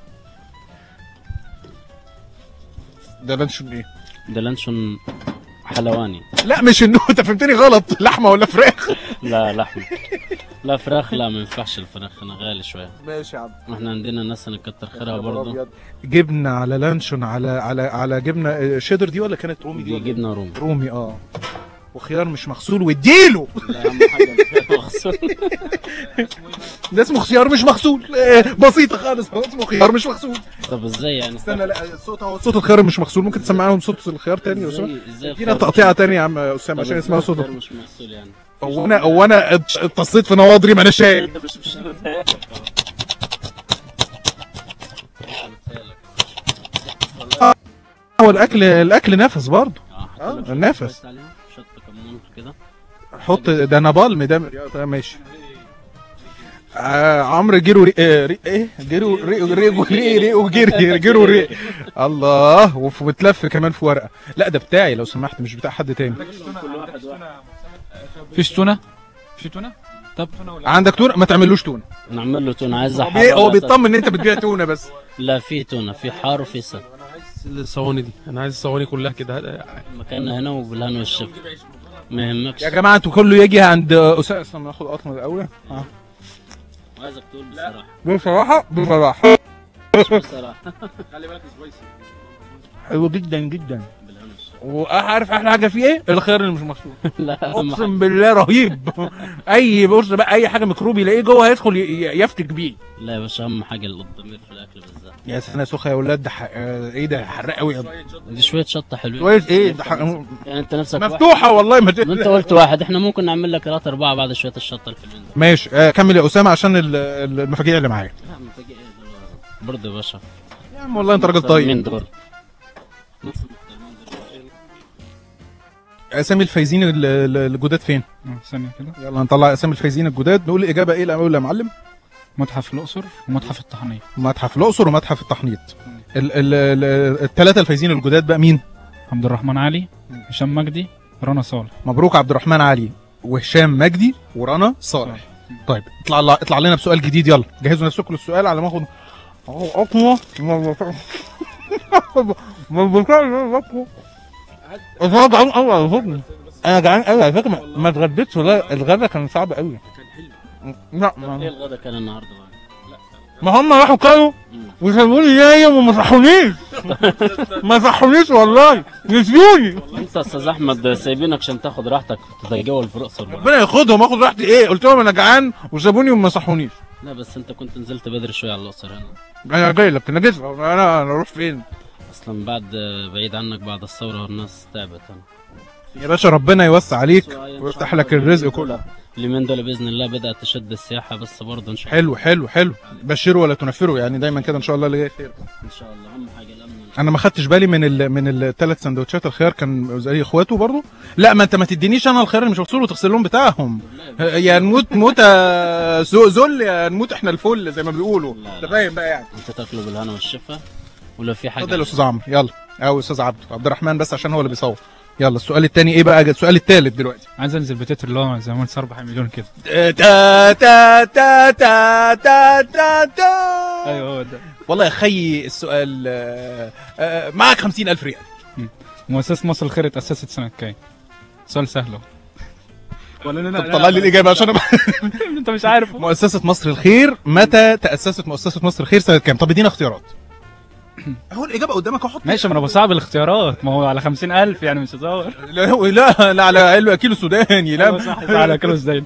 ده لانشون ايه ده لانشون حلواني لا مش انه انت فهمتني غلط لحمه ولا فراخ لا لحم لا فراخ لا ما ينفعش الفراخ انا غالي شويه ماشي يا عم واحنا عندنا ناس هنكتر خيرها برضه جبنه على لانشون على على على جبنه آه، شيدر دي ولا كانت رومي دي دي ولا إيه؟ جبنه رومي رومي اه وخيار مش مغسول واديله لا اهم حاجه الخيار مغسول. ده اسمه خيار مش مغسول آه، بسيطه خالص هو اسمه خيار مش مغسول طب ازاي يعني استنى لا الصوت اهو صوت الخيار مش مغسول ممكن تسمع لهم صوت الخيار تاني يا اسامه ازاي ازاي ادينا الخيار- تقطيعه تانية يا عم اسامه طب عشان ازاي اسمها صوت الخيار مش مغسول يعني هو انا هو انا ات- اتصيت في نواضري ما انا شايف مش مش متهيألك. هو الاكل الاكل نفس برضه اه اه حط لك النفس شوية عليها، شط كمون كده حط ده نابالم ده ده ماشي آه عمرو جيرو ري... آه ري... ايه جيرو ري... ري... ري... ري... وجيري جيرو ري الله وف- ومتلف كمان في ورقه لا ده بتاعي لو سمحت مش بتاع حد تاني فيش تونه في تونه طب عندك تونه ما تعملوش تونه نعمل له تونه عايز هو بي- هو بيطمن ان انت بتبيع تونه بس لا في تونه في حار وفي سد الصواني دي انا عايز الصواني كلها كده مكاننا هنا وبالهنا والشفا ما يهمكش يا جماعه انتوا كله يجي عند اسامه استنى ناخد قطمه الاول اه عايزك تقول بصراحه بصراحه بصراحه بصراحه حلو جدا جدا وعارف احلى حاجه فيه ايه؟ الخيار اللي مش مكسور لا اقسم بالله رهيب اي بص بقى اي حاجه ميكروب يلاقيه جوه هيدخل ي- ي- يفتك بيه لا يا باشا اهم حاجه الضمير في الاكل بالذات يا سنه سخه يا ولاد ده ح- آه، ايه ده حراق قوي يا دي شويه شطه حلوين كويس ايه ده ح- يعني انت نفسك مفتوحه والله ما واحد. انت قلت واحد احنا ممكن نعمل لك ثلاثة أربعة بعد شوية الشطة الحلوين دول ماشي آه كمل يا اسامه عشان ال- ال- المفاجيع اللي معايا لا مفاجئ ايه ده برضه يا باشا يا عم والله انت راجل مين طيب دول اسامي الفايزين ال- ال- الجداد فين؟ ثانيه كده يلا نطلع اسامي الفايزين الجداد نقول الاجابه ايه الاول يا معلم؟ متحف الاقصر ومتحف الطحنيه متحف الاقصر ومتحف التحنيط ال- ال- ال- الثلاثه الفايزين الجداد بقى مين؟ عبد الرحمن علي هشام مجدي رنا صالح مبروك عبد الرحمن علي وهشام مجدي ورنا صالح طيب اطلع اطلع لنا بسؤال جديد يلا جهزوا نفسكم للسؤال على ما اخد اقوى انا جعان قوي على فكره انا جعان قوي على فكره ما اتغديتش والله الغدا كان صعب قوي لا ايه ما, الغدا كان النهارده بقى ما هم راحوا كانوا وسابوني نايم وما صحونيش ما صحونيش والله نسيوني انت يا استاذ احمد سايبينك عشان تاخد راحتك تتجول في الاقصر بقى. ربنا ياخدهم اخد راحتي ايه قلت لهم انا جعان وسابوني وما صحونيش لا بس انت كنت نزلت بدري شويه على الاقصر هنا انا جاي لك انا جيت انا انا اروح فين اصلا بعد بعيد عنك بعد الثوره والناس تعبت انا يا باشا ربنا يوسع عليك ويفتح لك الرزق كله اليومين دول باذن الله بدات تشد السياحه بس برضه ان شاء الله حلو حلو حلو بشروا ولا تنفروا يعني دايما كده ان شاء الله اللي جاي خير ان شاء الله اهم حاجه الامن انا ما خدتش بالي من ال من الثلاث سندوتشات الخيار كان زي اخواته برضه لا ما انت ما تدينيش انا الخيار اللي مش مغسول وتغسل لهم بتاعهم يا نموت موتة ذو- ذل يا نموت احنا الفل زي ما بيقولوا انت فاهم بقى يعني انت تاكله بالهنا والشفا ولو في حاجه اتفضل يا استاذ عمرو يلا او استاذ عبده عبد الرحمن بس عشان هو اللي بيصور يلا السؤال الثاني ايه بقى السؤال الثالث دلوقتي عايز انزل بتتر اللي هو زي ما قلت 4 مليون كده تا تا تا تا تا تا تا ايوه هو ده والله يا خي السؤال آه، آه، معك خمسين ألف ريال مؤسسه مصر الخير اتاسست سنه كام؟ سؤال سهل اهو ولا طب طلع لي الإجابة عشان أنا انت مش عارف مؤسسة مصر الخير متى تأسست مؤسسة مصر الخير سنة كام؟ طب ادينا اختيارات هو الإجابة قدامك احط ماشي ما انا بصعب الاختيارات ما هو على 50000 يعني مش هزار لا هو- لا لا على علم كيلو سوداني أيوة لا صح على كيلو ازاي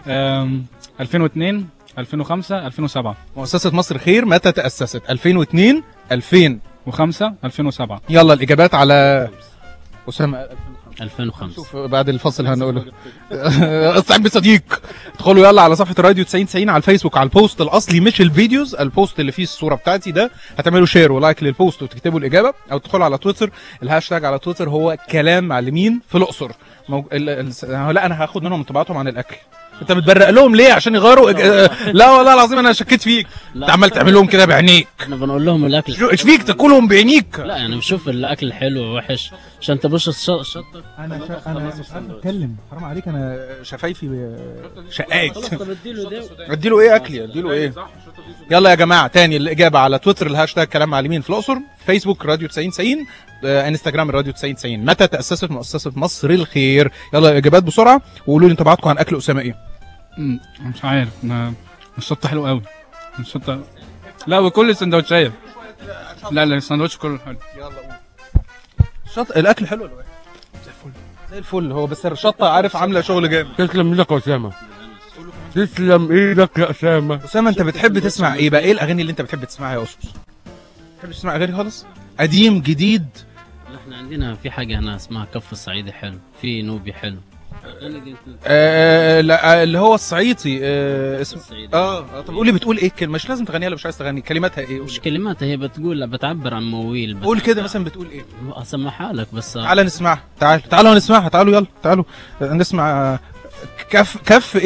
2002 2005 2007 مؤسسة مصر الخير متى تأسست؟ 2002 2000 و5 2007 يلا الإجابات على أسامة 2005 شوف بعد الفصل هنقوله استعين بصديق ادخلوا يلا على صفحه الراديو 90 90 على الفيسبوك على البوست الاصلي مش الفيديوز البوست اللي فيه الصوره بتاعتي ده هتعملوا شير ولايك للبوست وتكتبوا الاجابه او تدخلوا على تويتر الهاشتاج على تويتر هو كلام معلمين في الاقصر موج... ال... ال... لا انا هاخد منهم انطباعاتهم عن الاكل انت بتبرق لهم ليه عشان يغيروا إج... لا والله العظيم انا شكيت فيك انت عمال تعمل لهم كده بعينيك احنا بنقول لهم الاكل شو- ايش فيك تاكلهم بعينيك لا يعني بشوف الاكل حلو ووحش عشان تبص الش- الشطه انا انا مش عارف اتكلم حرام عليك انا شفايفي شقايت اديله ايه اكلي اديله ايه يلا يا جماعه تاني الاجابه على تويتر الهاشتاج كلام معلمين في الاقصر فيسبوك راديو 90 90 آه، انستجرام الراديو 90 90 متى تاسست مؤسسه مصر الخير يلا اجابات بسرعه وقولوا لي انطباعاتكم عن اكل اسامه ايه أمم، مش عارف أنا- الشطه حلو قوي الشطه لا وكل السندوتشات لا لا السندوتش كله حلو شط... الاكل حلو ولا وحش؟ زي الفل زي الفل هو بس الشطه عارف عامله شغل جامد تسلم ايدك يا اسامه تسلم ايدك يا اسامه اسامه انت بتحب تسمع ايه بقى ايه الاغاني اللي انت بتحب تسمعها يا اسس بتحب تسمع اغاني خالص قديم جديد لا، احنا عندنا في حاجه هنا اسمها كف الصعيدي حلو في نوبي حلو الأغاني دي انت- آه لا اللي هو الصعيدي آه اسم الصعيدي. اه آه، طب قولي بتقول ايه الكلمه مش لازم تغنيها لو مش عايز تغني كلماتها ايه مش كلمات هي بتقول بتعبر عن مواويل بس قول كده مثلا بتقول ايه اسمعها لك بس تعالى نسمعها تعال تعالوا نسمعها تعالوا يلا تعالوا آه، نسمع آه، كف كف ايه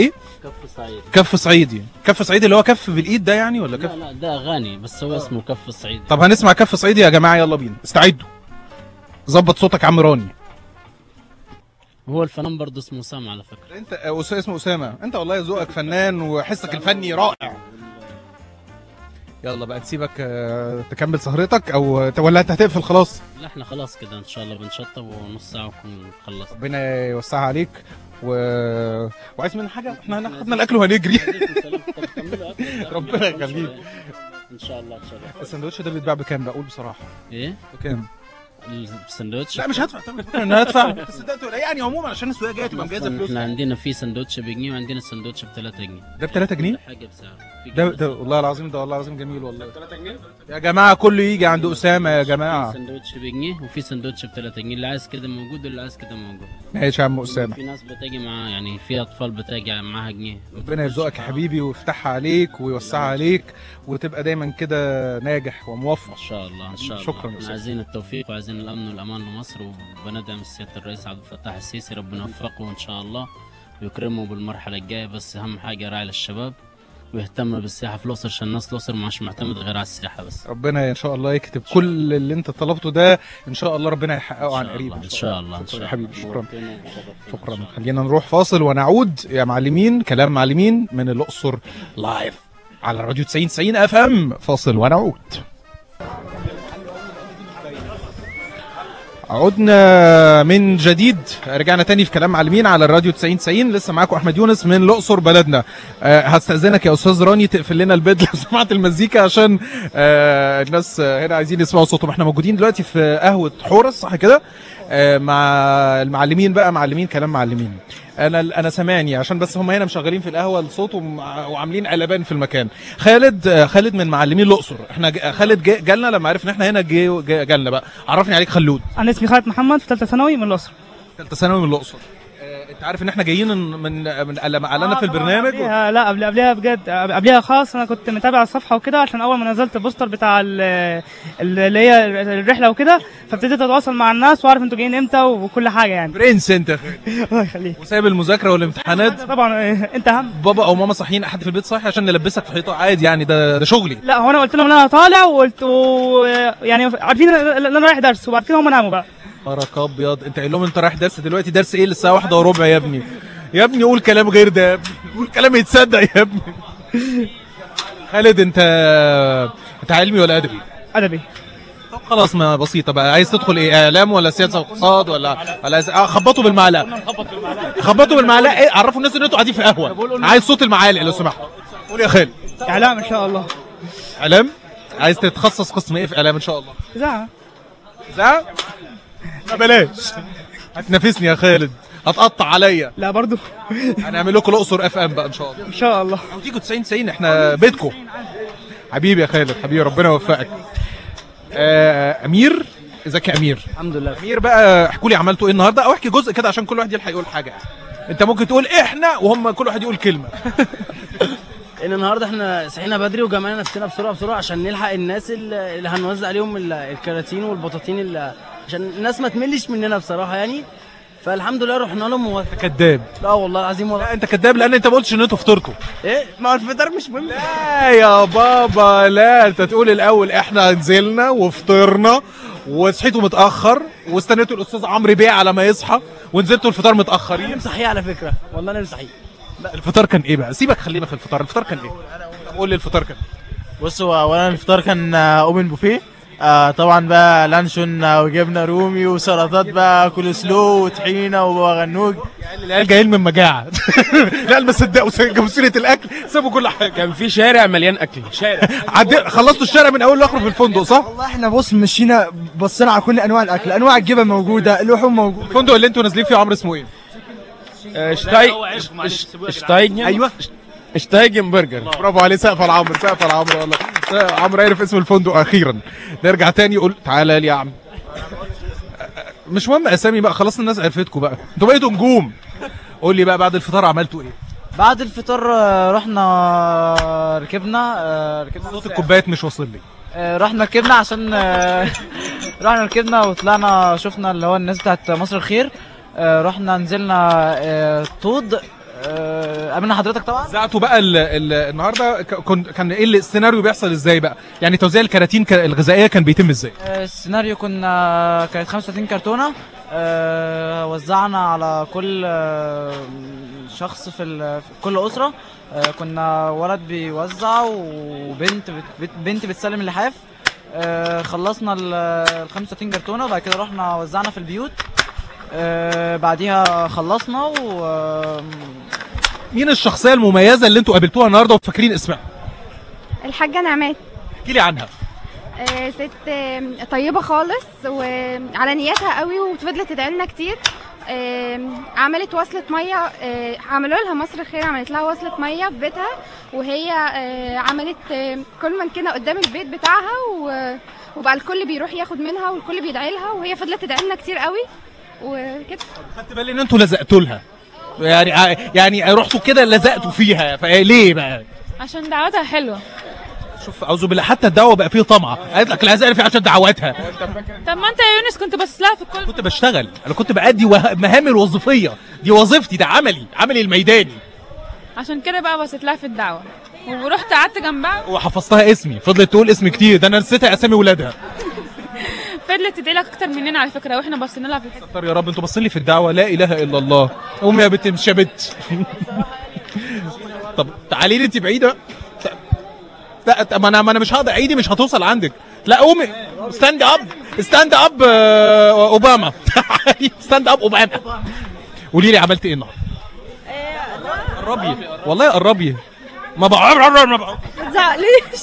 كف صعيد كف صعيدي كف صعيدي اللي هو كف بالايد ده يعني ولا لا كف لا ده اغاني بس هو اسمه كف صعيد طب هنسمع كف صعيدي يا جماعه يلا بينا استعدوا ظبط صوتك يا عم راني هو الفنان برضه اسمه سام على فكره انت أس- اسمه اسامه انت والله ذوقك فنان وحسك الفني رائع يلا بقى نسيبك آه، تكمل سهرتك او ولا انت هتقفل خلاص لا احنا خلاص كده ان شاء الله بنشطب ونص ساعه ونكون خلصنا ربنا يوسعها عليك و... وعايز مننا حاجه احنا هناخدنا الاكل وهنجري ربنا يخليك ان شاء الله ان شاء الله السندوتش ده بيتباع بكام بقول بصراحه ايه بكام السندوتش لا مش هدفع طبعا انا هدفع بس ده تقول- يعني عموما عشان السواقه جايه تبقى مجهزه احنا فلوس عندنا في سندوتش بجنيه وعندنا سندوتش ب 3 جنيه ده ب 3 جنيه حاجه بسعر في ده ده والله العظيم ده والله العظيم جميل والله 3 جنيه يا جماعه كله يجي عند اسامه يا جماعه في سندوتش بجنيه وفي سندوتش ب 3 جنيه اللي عايز كده موجود واللي عايز كده موجود ماشي يا عم اسامه في ناس بتاجي مع يعني في اطفال بتاجي معاها جنيه ربنا يرزقك يا حبيبي ويفتحها عليك ويوسعها عليك وتبقى دايما كده ناجح وموفق ان شاء الله ان شاء الله شكرا يا احنا أستاذ. عايزين التوفيق وعايزين الامن والامان لمصر وبندعم سياده الرئيس عبد الفتاح السيسي ربنا يوفقه ان شاء الله ويكرمه بالمرحله الجايه بس اهم حاجه راعي للشباب ويهتم بالسياحه في الاقصر عشان الناس الاقصر مش معتمد غير على السياحه بس ربنا ان شاء الله يكتب كل اللي انت طلبته ده ان شاء الله ربنا يحققه عن قريب ان شاء الله ان شكرا شاء يا الله حبيبي شكرا شكرا خلينا نروح فاصل ونعود يا معلمين كلام معلمين من الاقصر لايف على راديو 90 90 اف ام فاصل ونعود عدنا من جديد رجعنا تاني في كلام معلمين على الراديو 90 90 لسه معاكم احمد يونس من الاقصر بلدنا أه هستاذنك يا استاذ راني تقفل لنا البيت لو سمعت المزيكا عشان أه الناس آه، هنا عايزين يسمعوا صوتهم احنا موجودين دلوقتي في قهوه حورس صح كده أه مع المعلمين بقى معلمين كلام معلمين انا انا سامعني عشان بس هم هنا مشغلين في القهوه الصوت ومع- وعاملين قلبان في المكان خالد آه، خالد من معلمين الاقصر احنا ج- خالد جا- جالنا لما عرف ان احنا هنا جه جا- جالنا بقى عرفني عليك خلود انا اسمي خالد محمد في ثالثه ثانوي من الاقصر ثالثه ثانوي من الاقصر آه، انت عارف ان احنا جايين من من من لما اعلنا في البرنامج قبليها لا قبل قبلها بجد قبلها خالص انا كنت متابع الصفحه وكده عشان اول ما نزلت البوستر بتاع ال- اللي هي الرحله وكده فابتديت اتواصل مع الناس واعرف انتوا جايين امتى وكل حاجه يعني برنس انت يا خالد الله يخليك وسايب المذاكره والامتحانات طبعا إيه، انت اهم بابا او ماما صاحيين احد في البيت صاحي عشان نلبسك في حيطه عادي يعني ده ده شغلي لا هو انا قلت لهم ان انا طالع وقلت و... يعني عارفين ان انا رايح درس وبعد كده هم ناموا بقى برك ابيض انت قايل لهم انت رايح درس دلوقتي درس ايه للساعه واحدة وربع يا ابني يا ابني قول كلام غير ده يا ابني قول كلام يتصدق يا ابني خالد انت انت علمي ولا ادبي ادبي طب خلاص ما بسيطه بقى عايز تدخل ايه اعلام ولا سياسه واقتصاد ولا ولا عايز اه خبطوا بالمعلقه خبطوا بالمعلقه ايه عرفوا الناس ان انتوا قاعدين في قهوه عايز صوت المعالق لو سمحت قول يا خالد اعلام ان شاء الله اعلام عايز تتخصص قسم ايه في اعلام ان شاء الله اذاعه اذاعه ما بلاش هتنافسني يا خالد هتقطع عليا لا برضو هنعمل لكم الاقصر اف ام بقى ان شاء الله ان شاء الله او تيجوا 90 90 احنا بيتكم حبيبي يا خالد حبيبي ربنا يوفقك آه امير ازيك يا امير الحمد لله امير بقى احكوا لي عملتوا ايه النهارده او احكي جزء كده عشان كل واحد يلحق يقول حاجه يعني. انت ممكن تقول احنا وهم كل واحد يقول كلمه ان النهارده احنا صحينا بدري وجمعنا نفسنا بسرعه بسرعه عشان نلحق الناس اللي اللي هنوزع عليهم ال- الكراتين والبطاطين اللي عشان الناس ما تملش مننا بصراحه يعني فالحمد لله رحنا لهم و... كذاب لا والله العظيم والله لا انت كذاب لان انت ما قلتش ان انتوا فطرتوا ايه ما هو الفطار مش مهم لا يا بابا لا انت تقول الاول احنا نزلنا وفطرنا وصحيتوا متاخر واستنيتوا الاستاذ عمرو بيه على ما يصحى ونزلتوا الفطار متاخرين انا صحيح على فكره والله انا صحيح الفطار كان ايه بقى سيبك خلينا في الفطار الفطار كان ايه طب قول لي الفطار كان بص هو اولا الفطار كان اوبن بوفيه آه طبعا بقى لانشون آه، وجبنه رومي وسلطات بقى كول سلو وطحينه وغنوج العيال جايين من مجاعه لا ما صدقوا جابوا سيره الاكل سابوا كل حاجه كان في شارع مليان اكل شارع عدي خلصتوا الشارع من اول لاخره في الفندق صح؟ والله احنا بص مشينا بصينا على كل انواع الاكل انواع الجبن موجوده اللحوم موجوده الفندق اللي انتوا نازلين فيه عمرو اسمه ايه؟ شتايجن ايوه شتايجن برجر برافو عليه سقف لعمرو سقف لعمرو والله عمرو عرف اسم الفندق اخيرا نرجع تاني يقول تعالى لي يا عم مش مهم اسامي بقى خلاص الناس عرفتكم بقى انتوا بقيتوا نجوم قول لي بقى بعد الفطار عملتوا ايه؟ بعد الفطار آه، رحنا ركبنا آه، ركبنا صوت الكوبايات مش واصل لي آه، رحنا ركبنا عشان آه، رحنا ركبنا وطلعنا شفنا اللي هو الناس بتاعت مصر الخير آه، رحنا نزلنا آه، طود آه، قابلنا حضرتك طبعا وزعتوا بقى ال ال النهارده ك- كن كان ايه اللي- السيناريو بيحصل ازاي بقى يعني توزيع الكراتين ك- الغذائيه كان بيتم ازاي آه، السيناريو كنا كانت 35 كرتونه آه، وزعنا على كل آه، شخص في ال- في كل اسره آه، كنا ولد بيوزع وبنت بت- بت- بنت بتسلم اللحاف آه، خلصنا ال ال 35 كرتونه وبعد كده رحنا وزعنا في البيوت آه، بعديها خلصنا و آه، مين الشخصيه المميزه اللي انتوا قابلتوها النهارده وفاكرين اسمها الحاجة نعمات احكي لي عنها آه، ست آم، طيبة خالص وعلى نيتها قوي وفضلت تدعي لنا كتير آم، عملت وصلة مية آه، عملوا لها مصر خير عملت لها وصلة مية في بيتها وهي آه، عملت آم، كل من كده قدام البيت بتاعها و- وبقى الكل بيروح ياخد منها والكل بيدعي لها وهي فضلت تدعي لنا كتير قوي وكده خدت بالي ان انتوا لزقتوا لها يعني يعني رحتوا كده لزقتوا فيها فليه بقى عشان دعوتها حلوه شوف اعوذ بالله حتى الدعوه بقى فيه طمع قالت لك لا في عشان دعواتها طب ما انت يا يونس كنت باصص لها في الكل كنت بشتغل انا كنت بأدي وه- مهامي الوظيفيه دي وظيفتي ده عملي عملي الميداني عشان كده بقى بصيت لها في الدعوه ورحت قعدت جنبها وحفظتها اسمي فضلت تقول اسم كتير ده انا نسيت اسامي ولادها فضلت تدعي لك اكتر مننا على فكره واحنا بصينا لها في الحته طب يا رب انتوا باصين لي في الدعوه لا اله الا الله قومي يا بنت مش يا بنت طب تعالي لي انت بعيده لا طب ما انا ما انا مش هقدر ايدي مش هتوصل عندك لا قومي ستاند اب ستاند اب آه، اوباما ستاند اب اوباما قولي لي عملت ايه النهارده قربي والله قربي ما بعرف ما بعرف ما تزعقليش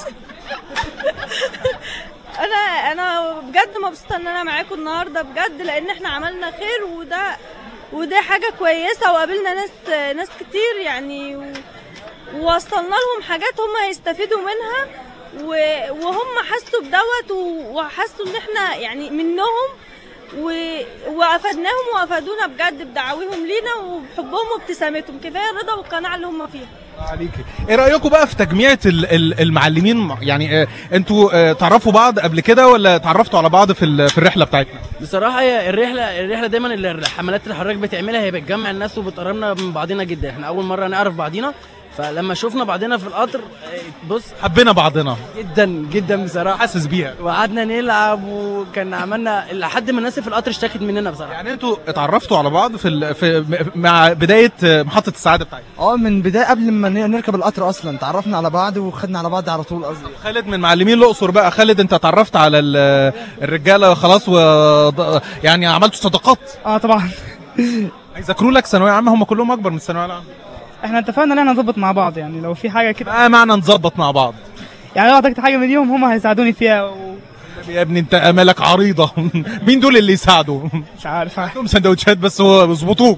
انا انا بجد مبسوطه ان انا معاكم النهارده بجد لان احنا عملنا خير وده وده حاجه كويسه وقابلنا ناس ناس كتير يعني و- ووصلنا لهم حاجات هم هيستفيدوا منها و- وهم حسوا بدوت و- وحسوا ان احنا يعني منهم و- وافدناهم وافادونا بجد بدعاويهم لينا وبحبهم وابتسامتهم كفايه الرضا والقناعه اللي هم فيها عليكي ايه رايكم بقى في تجميعة ال- ال- المعلمين مع- يعني آه، انتوا آه، تعرفوا بعض قبل كده ولا تعرفتوا على بعض في ال- في الرحله بتاعتنا بصراحه هي الرحله الرحله دايما اللي الحملات اللي حضرتك بتعملها هي بتجمع الناس وبتقربنا من بعضنا جدا احنا اول مره نعرف بعضينا فلما شفنا بعضنا في القطر آه، بص حبينا بعضنا جدا جدا بصراحه حاسس بيها وقعدنا نلعب وكان عملنا لحد ما الناس في القطر اشتكت مننا بصراحه يعني انتوا اتعرفتوا على بعض في, ال... في م- مع بدايه آه، محطه السعاده بتاعتنا اه من بدايه قبل ما ن- نركب القطر اصلا تعرفنا على بعض وخدنا على بعض على طول قصدي خالد من معلمين الاقصر بقى خالد انت اتعرفت على ال- الرجاله خلاص و يعني عملتوا صداقات اه طبعا هيذاكروا لك ثانويه عامه هم كلهم اكبر من الثانويه العامه احنا اتفقنا ان احنا نظبط مع بعض يعني لو في حاجه كده ما معنى نظبط مع بعض يعني لو احتجت حاجه منهم هم هيساعدوني فيها و... يا ابني انت امالك عريضه مين دول اللي يساعدوا مش عارف عندهم سندوتشات بس هو بيظبطوك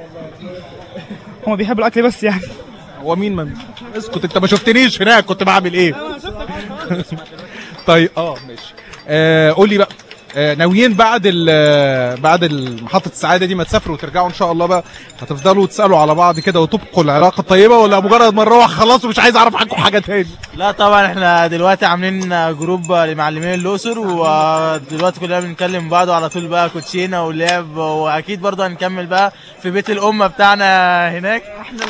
هم بيحبوا الاكل بس يعني هو مين من اسكت انت ما شفتنيش هناك كنت بعمل ايه طيب اه ماشي آه قول لي بقى آه ناويين بعد ال- بعد ال- محطه السعاده دي ما تسافروا وترجعوا ان شاء الله بقى هتفضلوا تسالوا على بعض كده وتبقوا العلاقه الطيبه ولا مجرد ما نروح خلاص ومش عايز اعرف عنكم حاجه تاني لا طبعا احنا دلوقتي عاملين جروب لمعلمين الاقصر ودلوقتي كلنا بنكلم بعض وعلى طول بقى كوتشينه ولعب واكيد برضه هنكمل بقى في بيت الامه بتاعنا هناك احنا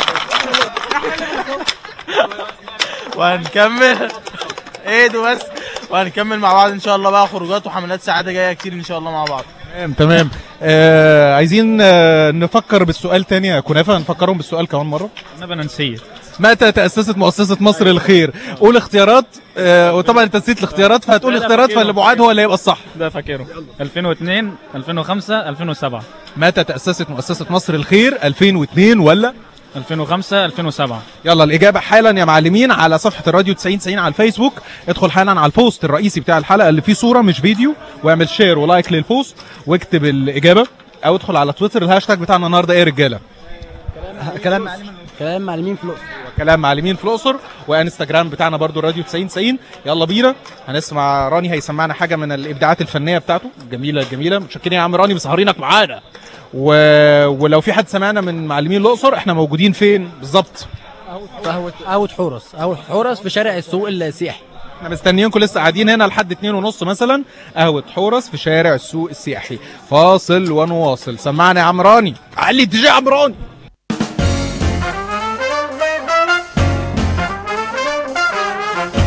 وهنكمل ايه ده بس وهنكمل مع بعض ان شاء الله بقى خروجات وحملات سعاده جايه كتير ان شاء الله مع بعض تمام تمام آه عايزين آه نفكر بالسؤال تاني يا كنافه نفكرهم بالسؤال كمان مره انا بننسيه متى تأسست مؤسسة مصر الخير؟ قول اختيارات آه وطبعا انت نسيت الاختيارات فهتقول لا، لا، اختيارات فاكره. فاللي بعاد هو اللي هيبقى الصح. ده فاكره 2002 2005 2007 متى تأسست مؤسسة مصر الخير؟ 2002 ولا 2005 2007 يلا الإجابة حالا يا معلمين على صفحة الراديو 9090 على الفيسبوك ادخل حالا على البوست الرئيسي بتاع الحلقة اللي فيه صورة مش فيديو واعمل شير ولايك للبوست واكتب الإجابة أو ادخل على تويتر الهاشتاج بتاعنا النهارده إيه يا رجالة؟ كلام كلام معلمين في الاقصر كلام معلمين في الاقصر وانستجرام بتاعنا برضو الراديو 9090 يلا بينا هنسمع راني هيسمعنا حاجه من الابداعات الفنيه بتاعته جميله جميله متشكرين يا عم راني بسهرينك معانا و... ولو في حد سمعنا من معلمين الاقصر احنا موجودين فين بالظبط قهوه قهوه حورس قهوه حورس في شارع السوق السياحي احنا مستنيينكم لسه قاعدين هنا لحد اتنين ونص مثلا قهوه حورس في شارع السوق السياحي فاصل ونواصل سمعنا يا عم راني علي الدي جي يا عم راني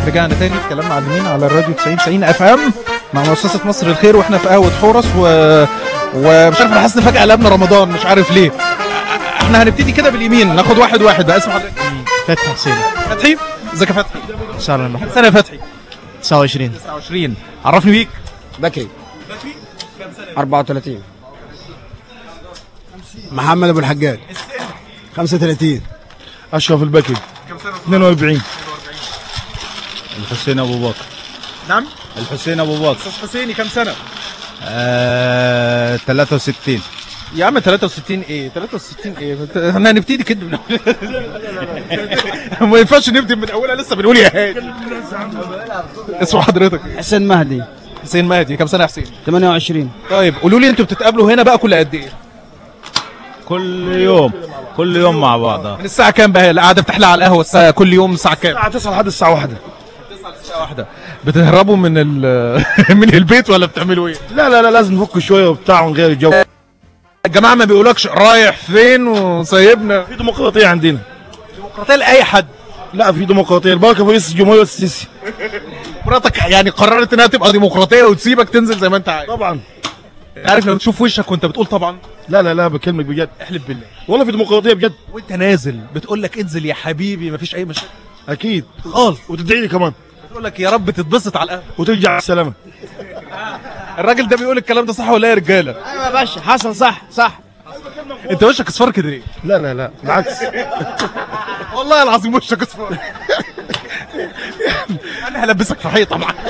رجعنا تاني في كلام معلمين على الراديو 90 90 اف ام مع مؤسسه مصر الخير واحنا في قهوه حورس و... ومش عارف انا حاسس إن فجاه قلبنا رمضان مش عارف ليه احنا هنبتدي كده باليمين ناخد واحد واحد بقى اسم حضرتك فتحي حسين فتحي ازيك يا فتحي ان شاء الله كام سنه يا فتحي 29 29 عرفني بيك بكري 34 محمد ابو الحجاج 35 اشرف البكري 42 الحسين ابو بكر نعم الحسين ابو بكر استاذ حسيني كام سنه آه 63 يا عم 63 ايه 63 ايه احنا هنبتدي كده من أولها. ما ينفعش نبدا من اولها لسه بنقول يا هادي اسم حضرتك حسين مهدي حسين مهدي كام سنه يا حسين 28 طيب قولوا لي انتوا بتتقابلوا هنا بقى كل قد ايه كل يوم كل يوم مع بعض من الساعه كام بقى القعده بتحلى على القهوه الساعه كل يوم الساعه كام الساعه 9 لحد الساعه 1 الساعه واحدة بتهربوا من ال من البيت ولا بتعملوا ايه لا لا لا لازم نفك شويه وبتاع ونغير الجو الجماعه ما بيقولكش رايح فين وسايبنا في ديمقراطيه عندنا ديمقراطيه لاي حد لا في ديمقراطيه البركه في رئيس الجمهوريه السيسي مراتك يعني قررت انها تبقى ديمقراطيه وتسيبك تنزل زي ما انت عايز طبعا عارف لو تشوف وشك وانت بتقول طبعا لا لا لا بكلمك بجد احلف بالله والله في ديمقراطيه بجد وانت نازل بتقول لك انزل يا حبيبي مفيش اي مشاكل اكيد خالص وتدعي لي كمان بتقول لك يا رب تتبسط على القهوه وترجع بالسلامه الراجل ده بيقول الكلام ده صح ولا إيه يا رجاله ايوه يا باشا حصل صح صح انت وشك اصفر كده ليه لا لا لا بالعكس والله العظيم وشك اصفر انا هلبسك في حيطه معاك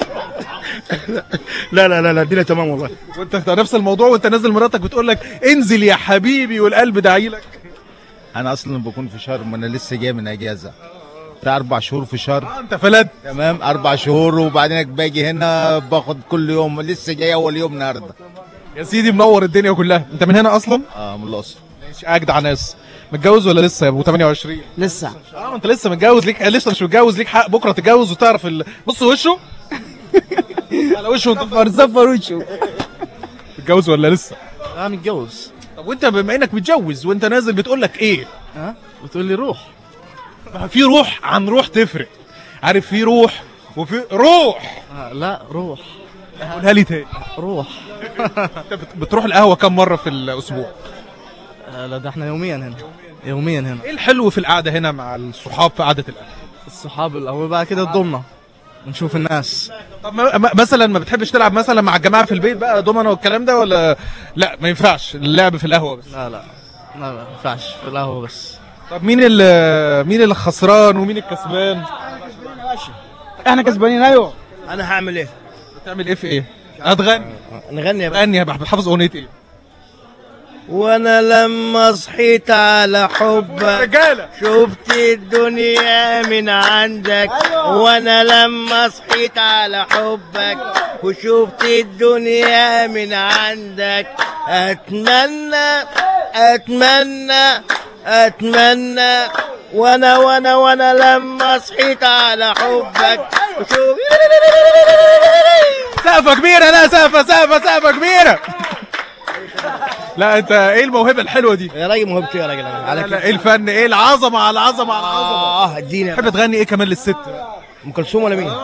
لا لا لا لا الدنيا تمام والله وانت نفس الموضوع وانت نازل مراتك بتقول لك انزل يا حبيبي والقلب داعي لك انا اصلا بكون في شرم انا لسه جاي من اجازه بتاع اربع شهور في شرم انت فلت تمام اربع شهور وبعدين باجي هنا باخد كل يوم لسه جاي اول يوم النهارده يا سيدي منور الدنيا كلها انت من هنا اصلا اه من الاقصر ماشي اجدع ناس متجوز ولا لسه يا ابو 28 لسه اه انت لسه متجوز ليك لسه مش متجوز ليك حق بكره تتجوز وتعرف ال... بص وشه على وشه صفر صفر وشه متجوز ولا لسه اه متجوز طب وانت بما انك متجوز وانت نازل بتقول لك ايه ها بتقول لي روح ما في روح عن روح تفرق عارف في روح وفي روح آه لا روح قولها لي تاني روح انت بت- بتروح القهوه كم مره في الاسبوع آه لا ده احنا يوميا هنا يوميا هنا ايه الحلو في القعده هنا مع الصحاب في قعده القهوه الصحاب الاول بقى كده الضمنه ونشوف الناس طب ما- ما- مثلا ما بتحبش تلعب مثلا مع الجماعه في البيت بقى دومنا والكلام ده ولا لا ما ينفعش اللعب في القهوه بس لا لا لا لا ما ينفعش في القهوه بس طب مين اللي مين اللي خسران ومين الكسبان احنا كسبانين ايوه انا هعمل ايه بتعمل ايه في ايه هتغني نغني يا باشا غني يا بحب حافظ اغنيه ايه وانا لما صحيت على حبك رجاله شفت الدنيا من عندك وانا لما صحيت على حبك وشفت الدنيا من عندك اتمنى اتمنى اتمنى وانا وانا وانا لما صحيت على حبك وشوف سقفه كبيره لا سقفه سقفه سقفه كبيره لا انت ايه الموهبه الحلوه دي يا راجل موهبتي يا راجل على لا, لا ايه الفن ايه العظمه على العظمه على العظمه اه اديني تحب تغني ايه كمان للست ام كلثوم ولا مين؟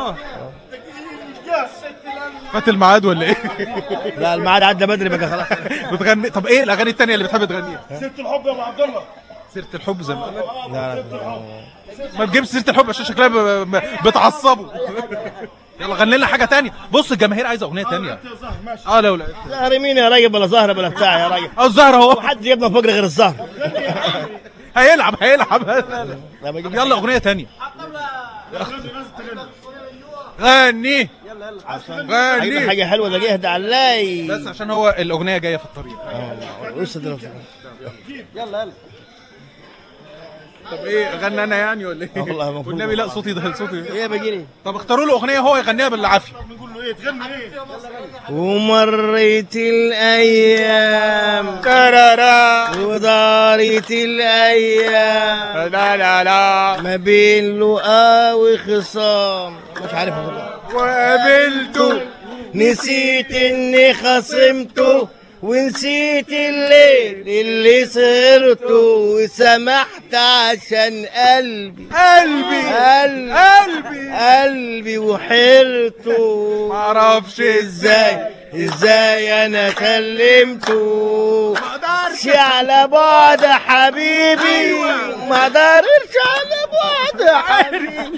فات الميعاد ولا ايه لا الميعاد عدى بدري بقى خلاص بتغني طب ايه الاغاني التانية اللي بتحب تغنيها سيره الحب يا ابو عبد الله سيره الحب زي ما قلت لك. لا لا ما تجيبش سيره الحب عشان شكلها ب- ب- بتعصبوا يلا غني لنا حاجه تانية بص الجماهير عايزه اغنيه تانية اه لو لا زهر مين يا راجل بلا زهر بلا بتاع يا راجل اه الزهر اهو حد جبنا فقر غير الزهر هيلعب هيلعب طب يلا اغنيه تانية يا أختي. غني عايزين غني حاجه حلوه ده اهدى علي بس عشان هو الاغنيه جايه في الطريق لسه دلوقتي يلا يلا طب ايه غنى انا يعني ولا ايه؟ والله المفروض. والنبي لا صوتي ده صوتي ايه بجيني طب اختاروا له اغنيه هو يغنيها بالعافيه ومرت الايام ترارا ودارت الايام لا لا لا ما بين لقا وخصام مش عارف أقول. وقابلته نسيت اني خصمته ونسيت الليل اللي سهرته وسمحت عشان قلبي قلبي قلبي قلبي قلبي وحيرته معرفش ازاي ازاي انا كلمته مقدرش على بعد حبيبي مقدرش على بعد حبيبي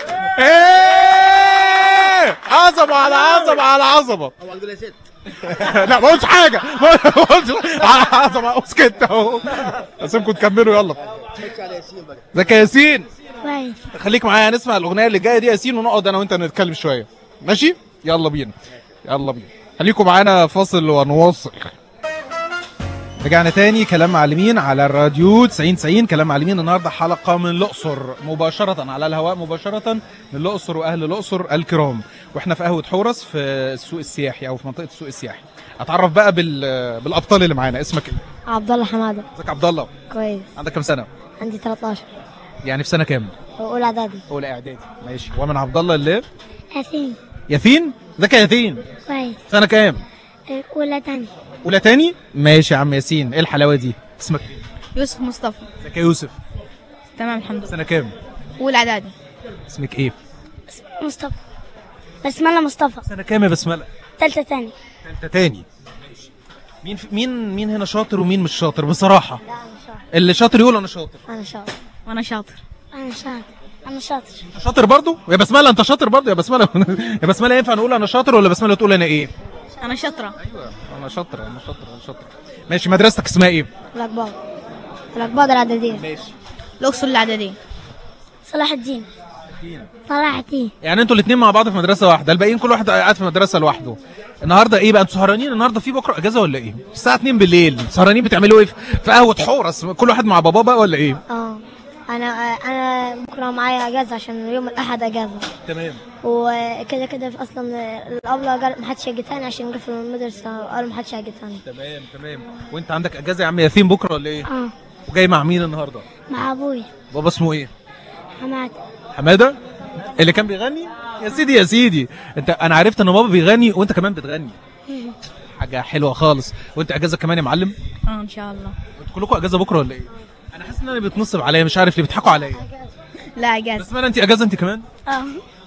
ايه عظمه على عظمه على عظمه لا ما قلتش حاجه ما قلتش على عظمه اسكت اهو اسيبكم تكملوا يلا ازيك يا ياسين كويس خليك معايا نسمع الاغنيه اللي جايه دي يا ياسين ونقعد انا وانت نتكلم شويه ماشي يلا بينا يلا بينا خليكم معانا فاصل ونواصل رجعنا تاني كلام معلمين على الراديو 90 90 كلام معلمين النهارده حلقه من الاقصر مباشره على الهواء مباشره من الاقصر واهل الاقصر الكرام واحنا في قهوه حورس في السوق السياحي او في منطقه السوق السياحي اتعرف بقى بال... بالابطال اللي معانا اسمك ايه عبد الله حماده ازيك يا عبد الله كويس عندك كام سنه عندي 13 يعني في سنه كام اولى اعدادي اولى اعدادي ماشي ومن عبد الله اللي ياسين ياسين ازيك يا ياسين كويس سنه كام اولى تاني اولى تاني ماشي يا عم ياسين ايه الحلاوه دي اسمك ايه يوسف مصطفى ازيك يا يوسف تمام الحمد لله سنه كام اولى اعدادي اسمك ايه مصطفى بسمله مصطفى سنه كام يا بسمله تالتة تاني ثالثه تاني ماشي مين في... مين مين هنا شاطر ومين مش شاطر بصراحه اللي شاطر يقول انا شاطر انا شاطر وانا شاطر انا شاطر انا شاطر انت شاطر برضو يا بسمله انت شاطر برضو يا بسمله يا بسمله ينفع نقول انا شاطر ولا بسمله تقول انا ايه انا شاطره ايوه انا شاطر انا شاطر انا شاطر ماشي مدرستك اسمها ايه الاكبار الاكبار الاعداديه ماشي الاقصر الاعداديه صلاح الدين صلاح الدين يعني انتوا الاثنين مع بعض في مدرسه واحده الباقيين كل واحد قاعد في مدرسه لوحده النهارده ايه بقى انتوا سهرانين النهارده في بكره اجازه ولا ايه الساعه 2 بالليل سهرانين بتعملوا ايه في في قهوه حورس كل واحد مع باباه بقى ولا ايه اه انا انا بكره معايا اجازه عشان يوم الاحد اجازه تمام وكده كده في اصلا الابله قال محدش يجي تاني عشان نقفل المدرسه قالوا محدش يجي تاني تمام تمام وانت عندك اجازه يا عم ياسين بكره ولا ايه اه وجاي مع مين النهارده مع ابويا بابا اسمه ايه حماد حماده اللي كان بيغني يا سيدي يا سيدي انت انا عرفت ان بابا بيغني وانت كمان بتغني حاجه حلوه خالص وانت اجازه كمان يا معلم اه ان شاء الله انتوا كلكم اجازه بكره ولا ايه انا حاسس ان انا بيتنصب عليا مش عارف ليه بيضحكوا عليا لا اجازه بس انت اجازه انت كمان اه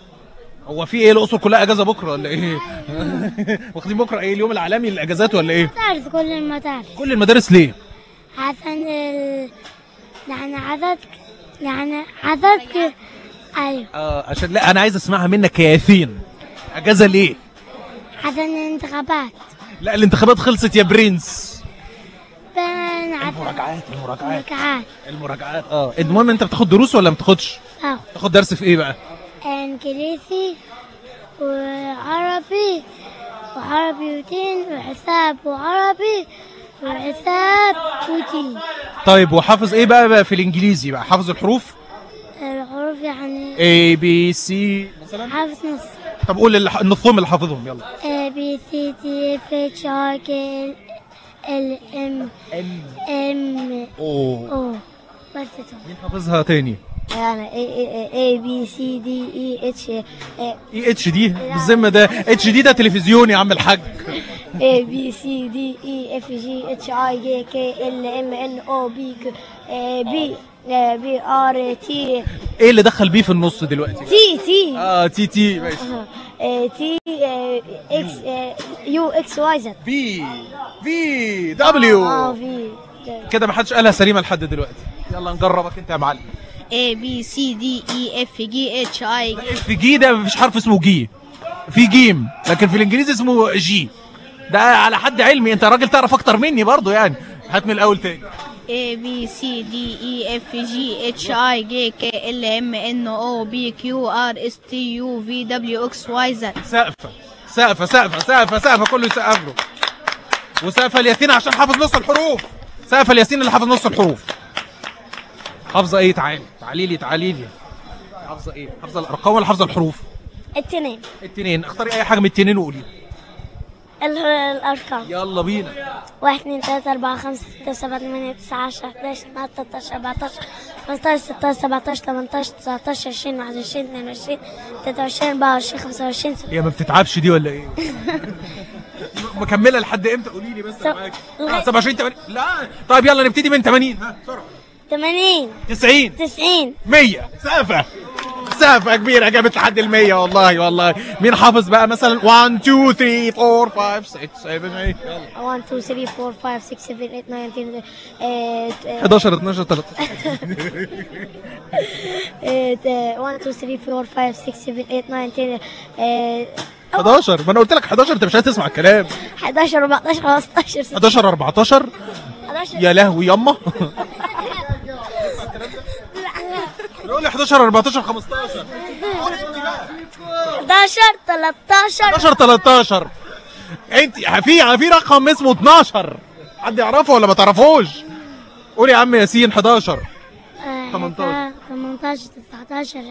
هو في ايه الاقصر كلها اجازه بكره ولا ايه واخدين بكره ايه اليوم العالمي للاجازات ولا ايه تعرف كل المدارس كل المدارس ليه عشان ال... يعني عدد يعني عدد ك- ايوه اه عشان لا انا عايز اسمعها منك يا ياسين اجازه ليه عشان الانتخابات لا الانتخابات خلصت يا برنس بين عدد المراجعات المراجعات المراجعات المراجعات اه المهم انت بتاخد دروس ولا ما بتاخدش اه تاخد درس في ايه بقى انجليزي وعربي وعربي ودين وحساب وعربي وحساب ودين طيب وحافظ ايه بقى, بقى في الانجليزي بقى حافظ الحروف الحروف يعني A B C مثلا حافظ نص طب قول الح- النصهم اللي حافظهم يلا A B C D F H I K L M M اوه O بس كده. مين حافظها تاني يعني A, A, A B C D E H A, اي اتش دي بالذمه ده اتش دي ده تلفزيون يا عم الحاج A B C D E F G H I J K L M N O P Q A B A B R T ايه اللي دخل بيه في النص دلوقتي T T اه تي تي ماشي آه، T آه، X آه، U X Y Z بي في دبليو اه في كده ما حدش قالها سليمه لحد دلوقتي يلا نجربك انت يا معلم A B C D E F G H I في جي ده مفيش حرف اسمه جي في جيم لكن في الانجليزي اسمه جي ده على حد علمي انت راجل تعرف اكتر مني برضو يعني هات من الاول تاني A B C D E F G H I J K L M N O P Q R S T U V W X Y Z سقفه سقفه سقفه سقفه سقفه كله يسقف له وسقفه الياسين عشان حافظ نص الحروف سقفه الياسين اللي حافظ نص الحروف حافظه ايه تعالي تعالي لي تعالي لي حافظه ايه حافظه الارقام ولا حافظه الحروف التنين التنين اختاري اي حاجه من التنين وقولي ال- الأرقام يلا بينا واحد اتنين تلاتة أربعة خمسة ستة سبعة ثمانية تسعة عشرة حداشر اتناشر تلاتاشر أربعتاشر خمستاشر ستاشر سبعتاشر تمنتاشر تسعتاشر عشرين واحد وعشرين اتنين وعشرين تلاتة وعشرين أربعة وعشرين خمسة وعشرين هي ما بتتعبش دي ولا ايه مكمله لحد امتى قولي لي بس سب- معاك لغاية- 27 80 لا طيب يلا نبتدي من 80 ها بسرعه 80 90 90 100 سقفه سقفه كبيره جابت لحد ال 100 والله والله مين حافظ بقى مثلا 1 2 3 4 5 6 7 8 يلا 1 2 3 4 5 6 7 8 9 10 11 12 13 1 2 3 4 5 6 7 8 9 10 11 ما انا قلت لك 11 انت مش هتسمع الكلام 11 14 15 16 11 14 11 يا لهوي يما قول لي 11 14 15 11 13 11 13 انت في في رقم اسمه 12 حد يعرفه ولا ما تعرفوش قول يا عم ياسين 11 18 18 19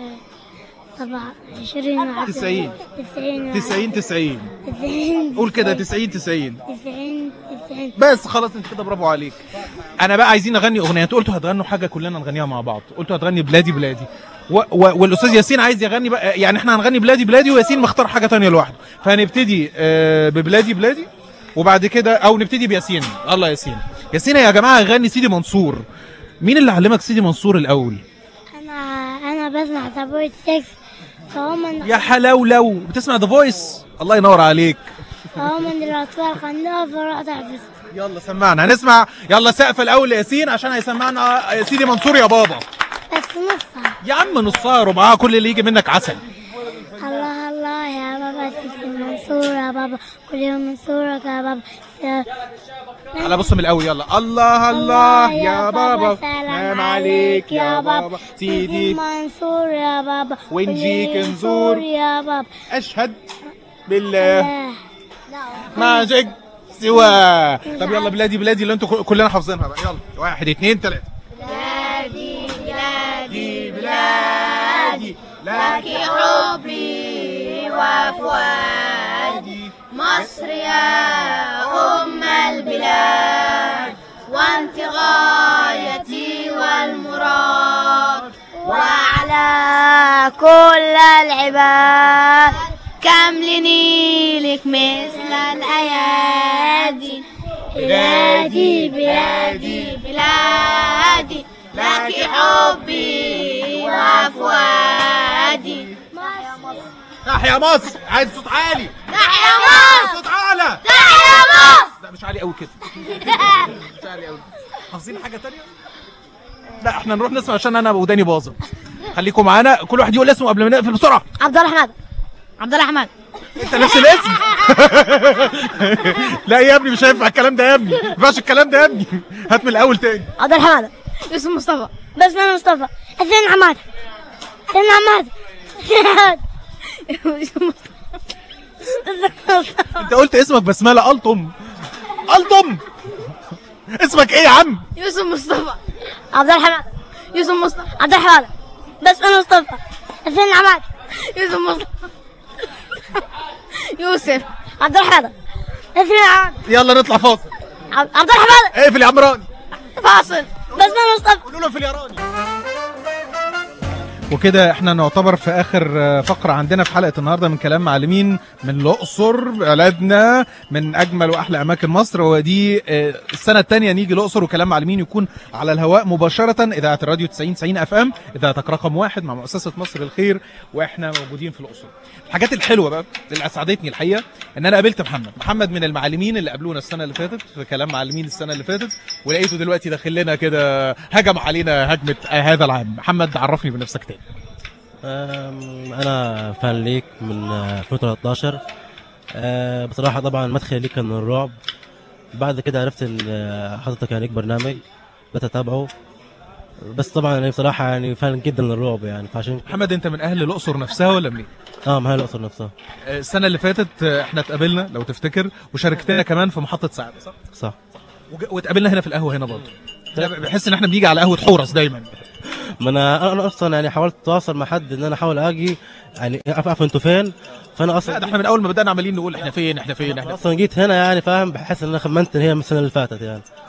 27 90 90 90 90 90 قول كده 90 90 90 90 بس خلاص انت كده برافو عليك انا بقى عايزين نغني اغنيه انتوا قلتوا هتغنوا حاجه كلنا نغنيها مع بعض قلتوا هتغني بلادي بلادي و و والاستاذ ياسين عايز يغني بقى يعني احنا هنغني بلادي بلادي وياسين مختار حاجه تانية لوحده فهنبتدي آه ببلادي بلادي وبعد كده او نبتدي بياسين الله ياسين ياسين يا جماعه غني سيدي منصور مين اللي علمك سيدي منصور الاول انا انا بسمع سبورت 6 فهم يا حلاولو بتسمع ذا فويس الله ينور عليك فهم من الاطفال خلوها فرحت حفظت يلا سمعنا هنسمع يلا سقف الاول لياسين عشان هيسمعنا يا سيدي منصور يا بابا بس نصها يا عم نصها ربعها كل اللي يجي منك عسل الله الله يا بابا سيدي منصور يا بابا كل يوم منصورك يا بابا يا- على بص من الاول يلا الله الله يا بابا سلام عليك يا بابا سيدي منصور يا بابا ونجيك كل يوم نزور. يا بابا اشهد بالله ما جك سوا طب يلا بلادي بلادي اللي انتوا كلنا حافظينها بقى يلا واحد اتنين تلاته بلادي بلادي بلادي لك حبي وفؤادي مصر يا أم البلاد وأنت غايتي والمراد وعلى كل العباد كم لنيلك مثل الأيادي بلادي بلادي بلادي لك حبي وفؤادي تحيا مصر عايز صوت عالي تحيا مصر صوت اعلى تحيا مصر لا مش عالي قوي كده مش عالي قوي حافظين حاجه تانية لا احنا نروح نسمع عشان انا وداني باظت خليكم معانا كل واحد يقول اسمه قبل ما نقفل بسرعه عبد الله حماد عبد الله حماد انت نفس الاسم لا يا ابني مش هينفع الكلام ده يا ابني ما ينفعش الكلام ده يا ابني هات من الاول تاني عبد الله حماد يوسف مصطفى بسمة مصطفى حسين حماد حسين حماد يوسف مصطفى انت قلت اسمك بسمله الطم الطم اسمك ايه يا عم يوسف مصطفى عبد الحماد يوسف مصطفى عبد الحماد بسمة مصطفى حسين حماد يوسف مصطفى يوسف عبد الحماد حسين حماد يلا نطلع فاصل عبد عبد الحماد اقفل يا عمران فاصل بسمة مصطفى قولوا له في اليراني وكده احنا نعتبر في اخر آه، فقره عندنا في حلقه النهارده من كلام معلمين من الاقصر بلدنا من اجمل واحلى اماكن مصر ودي آه، السنه الثانيه نيجي الاقصر وكلام معلمين يكون على الهواء مباشره اذاعه الراديو 90 90 اف ام اذاعتك رقم واحد مع مؤسسه مصر الخير واحنا موجودين في الاقصر الحاجات الحلوه بقى اللي اسعدتني الحقيقه ان انا قابلت محمد محمد من المعلمين اللي قابلونا السنه اللي فاتت في كلام معلمين السنه اللي فاتت ولقيته دلوقتي داخل لنا كده هجم علينا هجمه آه، هذا العام محمد عرفني بنفسك تاني أم، انا فان ليك من آه، 2013 آه، بصراحه طبعا مدخلي ليك كان من الرعب بعد كده عرفت ان آه، حضرتك يعني ليك برنامج بدأت اتابعه بس طبعا يعني بصراحه يعني فان جدا للرعب يعني فعشان محمد انت من اهل الاقصر نفسها ولا منين؟ اه ما هي الاقصر نفسها آه، السنه اللي فاتت آه، احنا اتقابلنا لو تفتكر وشاركتنا كمان في محطه سعاده صح؟ صح وج- واتقابلنا هنا في القهوه هنا برضه لا، بحس ان احنا بنيجي على قهوه حورس دايما ما انا انا اصلا يعني حاولت اتواصل مع حد ان انا احاول اجي يعني اعرف انتوا فين فانا اصلا لا ده احنا من اول ما بدانا عمالين نقول احنا فين احنا فين احنا اصلا جيت هنا يعني فاهم بحس ان انا خمنت ان هي من السنه اللي فاتت يعني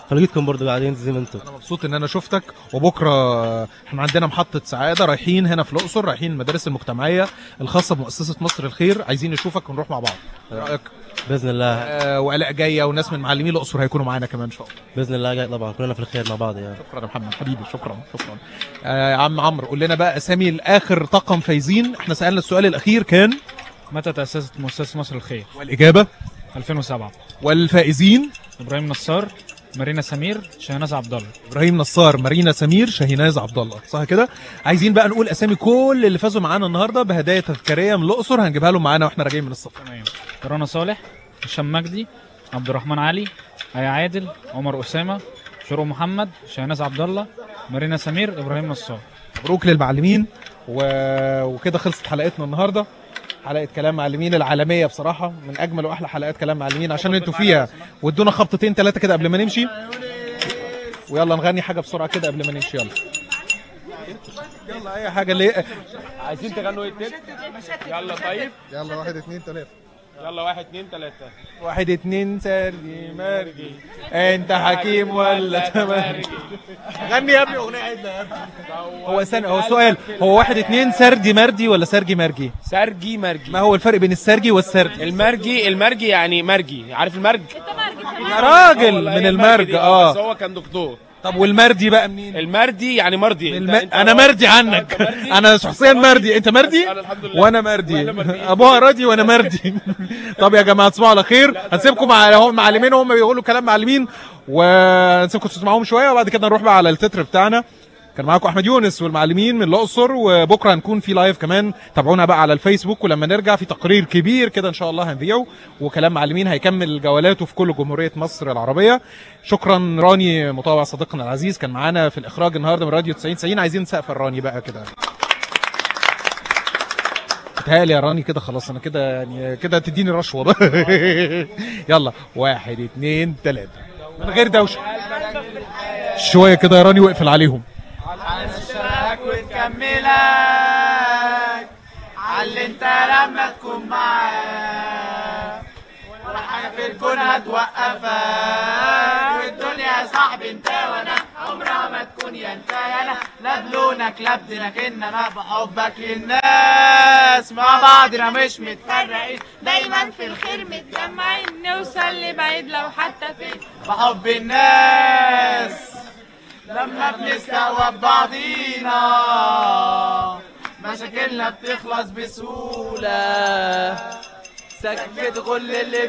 فلقيتكم برضه قاعدين زي ما انتم مبسوط ان انا شفتك وبكره احنا عندنا محطه سعاده رايحين هنا في الاقصر رايحين المدارس المجتمعيه الخاصه بمؤسسه مصر الخير عايزين نشوفك ونروح مع بعض إيه رايك باذن الله آه وعلاء جايه وناس من معلمين الاقصر هيكونوا معانا كمان ان شاء الله باذن الله جاي طبعا كلنا في الخير مع بعض يعني شكرا يا محمد حبيبي شكرا شكرا آه يا عم عمرو قول لنا بقى اسامي الاخر طاقم فايزين احنا سالنا السؤال الاخير كان متى تأسست مؤسسة مصر الخير؟ والاجابه 2007 والفائزين إبراهيم نصار مارينا سمير شهناز عبد الله ابراهيم نصار مارينا سمير شاهيناز عبد الله صح كده عايزين بقى نقول اسامي كل اللي فازوا معانا النهارده بهدايا تذكاريه من الاقصر هنجيبها لهم معانا واحنا راجعين من السفر تمام رنا صالح هشام مجدي عبد الرحمن علي آية عادل عمر أسامة شروق محمد شهناز عبد الله مارينا سمير إبراهيم نصار مبروك للمعلمين و... وكده خلصت حلقتنا النهارده حلقه كلام معلمين العالميه بصراحه من اجمل واحلى حلقات كلام معلمين عشان انتوا فيها وادونا خبطتين ثلاثه كده قبل ما نمشي ويلا نغني حاجه بسرعه كده قبل ما نمشي يلا يلا اي حاجه اللي عايزين تغنوا ايه التاني؟ يلا طيب يلا واحد اتنين تلاته يلا واحد اتنين تلاته واحد اتنين سرجي مرجي انت حكيم ولا تمرجي غني يا ابني اغنيه عدله يا ابني هو سن... هو سؤال هو واحد اتنين سردي مردي ولا سرجي مرجي سرجي مرجي ما هو الفرق بين السرجي والسردي المرجي المرجي يعني مرجي عارف المرج يا راجل من المرج دي، اه بس هو كان دكتور طب والمردي بقى منين المردي يعني مرضي الم... انا مردي عنك انا شخصيا مردي انت مردي وانا مردي ابوها راضي وانا مردي طب يا جماعه تصبحوا على خير هنسيبكم مع هم معلمين هم بيقولوا كلام معلمين ونسيبكم تسمعوهم شويه وبعد كده نروح بقى على التتر بتاعنا كان معاكم احمد يونس والمعلمين من الاقصر وبكره هنكون في لايف كمان تابعونا بقى على الفيسبوك ولما نرجع في تقرير كبير كده ان شاء الله هنذيعه وكلام معلمين هيكمل جولاته في كل جمهوريه مصر العربيه شكرا راني مطوع صديقنا العزيز كان معانا في الاخراج النهارده من راديو 90 90 عايزين سقف الراني بقى كده بتهيألي يا راني كده خلاص انا كده يعني كده تديني رشوه بقى يلا واحد اتنين تلاته من غير دوشه شويه كده يا راني واقفل عليهم هنشرك وتكملك على انت لما تكون معاك ولا حاجه في الكون هتوقفك والدنيا يا صاحبي انت وانا عمرها ما تكون يا انت يا انا لا بلونك لا بدينك انما بحبك للناس مع بعضنا مش متفرقين دايما في الخير متجمعين نوصل لبعيد لو حتى فين بحب الناس لما بنستوعب بعضينا مشاكلنا بتخلص بسهولة سكت كل اللي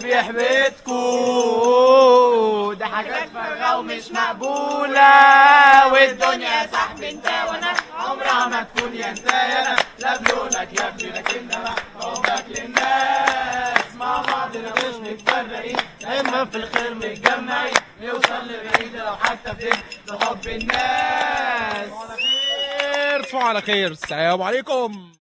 بيحبطكوا ده حاجات فارغة ومش مقبولة والدنيا يا صاحبي انت وانا عمرها ما تكون يا انت يا انا لا بلونك يا ابني لكنما حبك للناس مع بعضنا مش متفرقين دايما في الخير متجمعين نوصل لبعيد لو حتى فين بحب الناس تصبحوا على خير السلام عليكم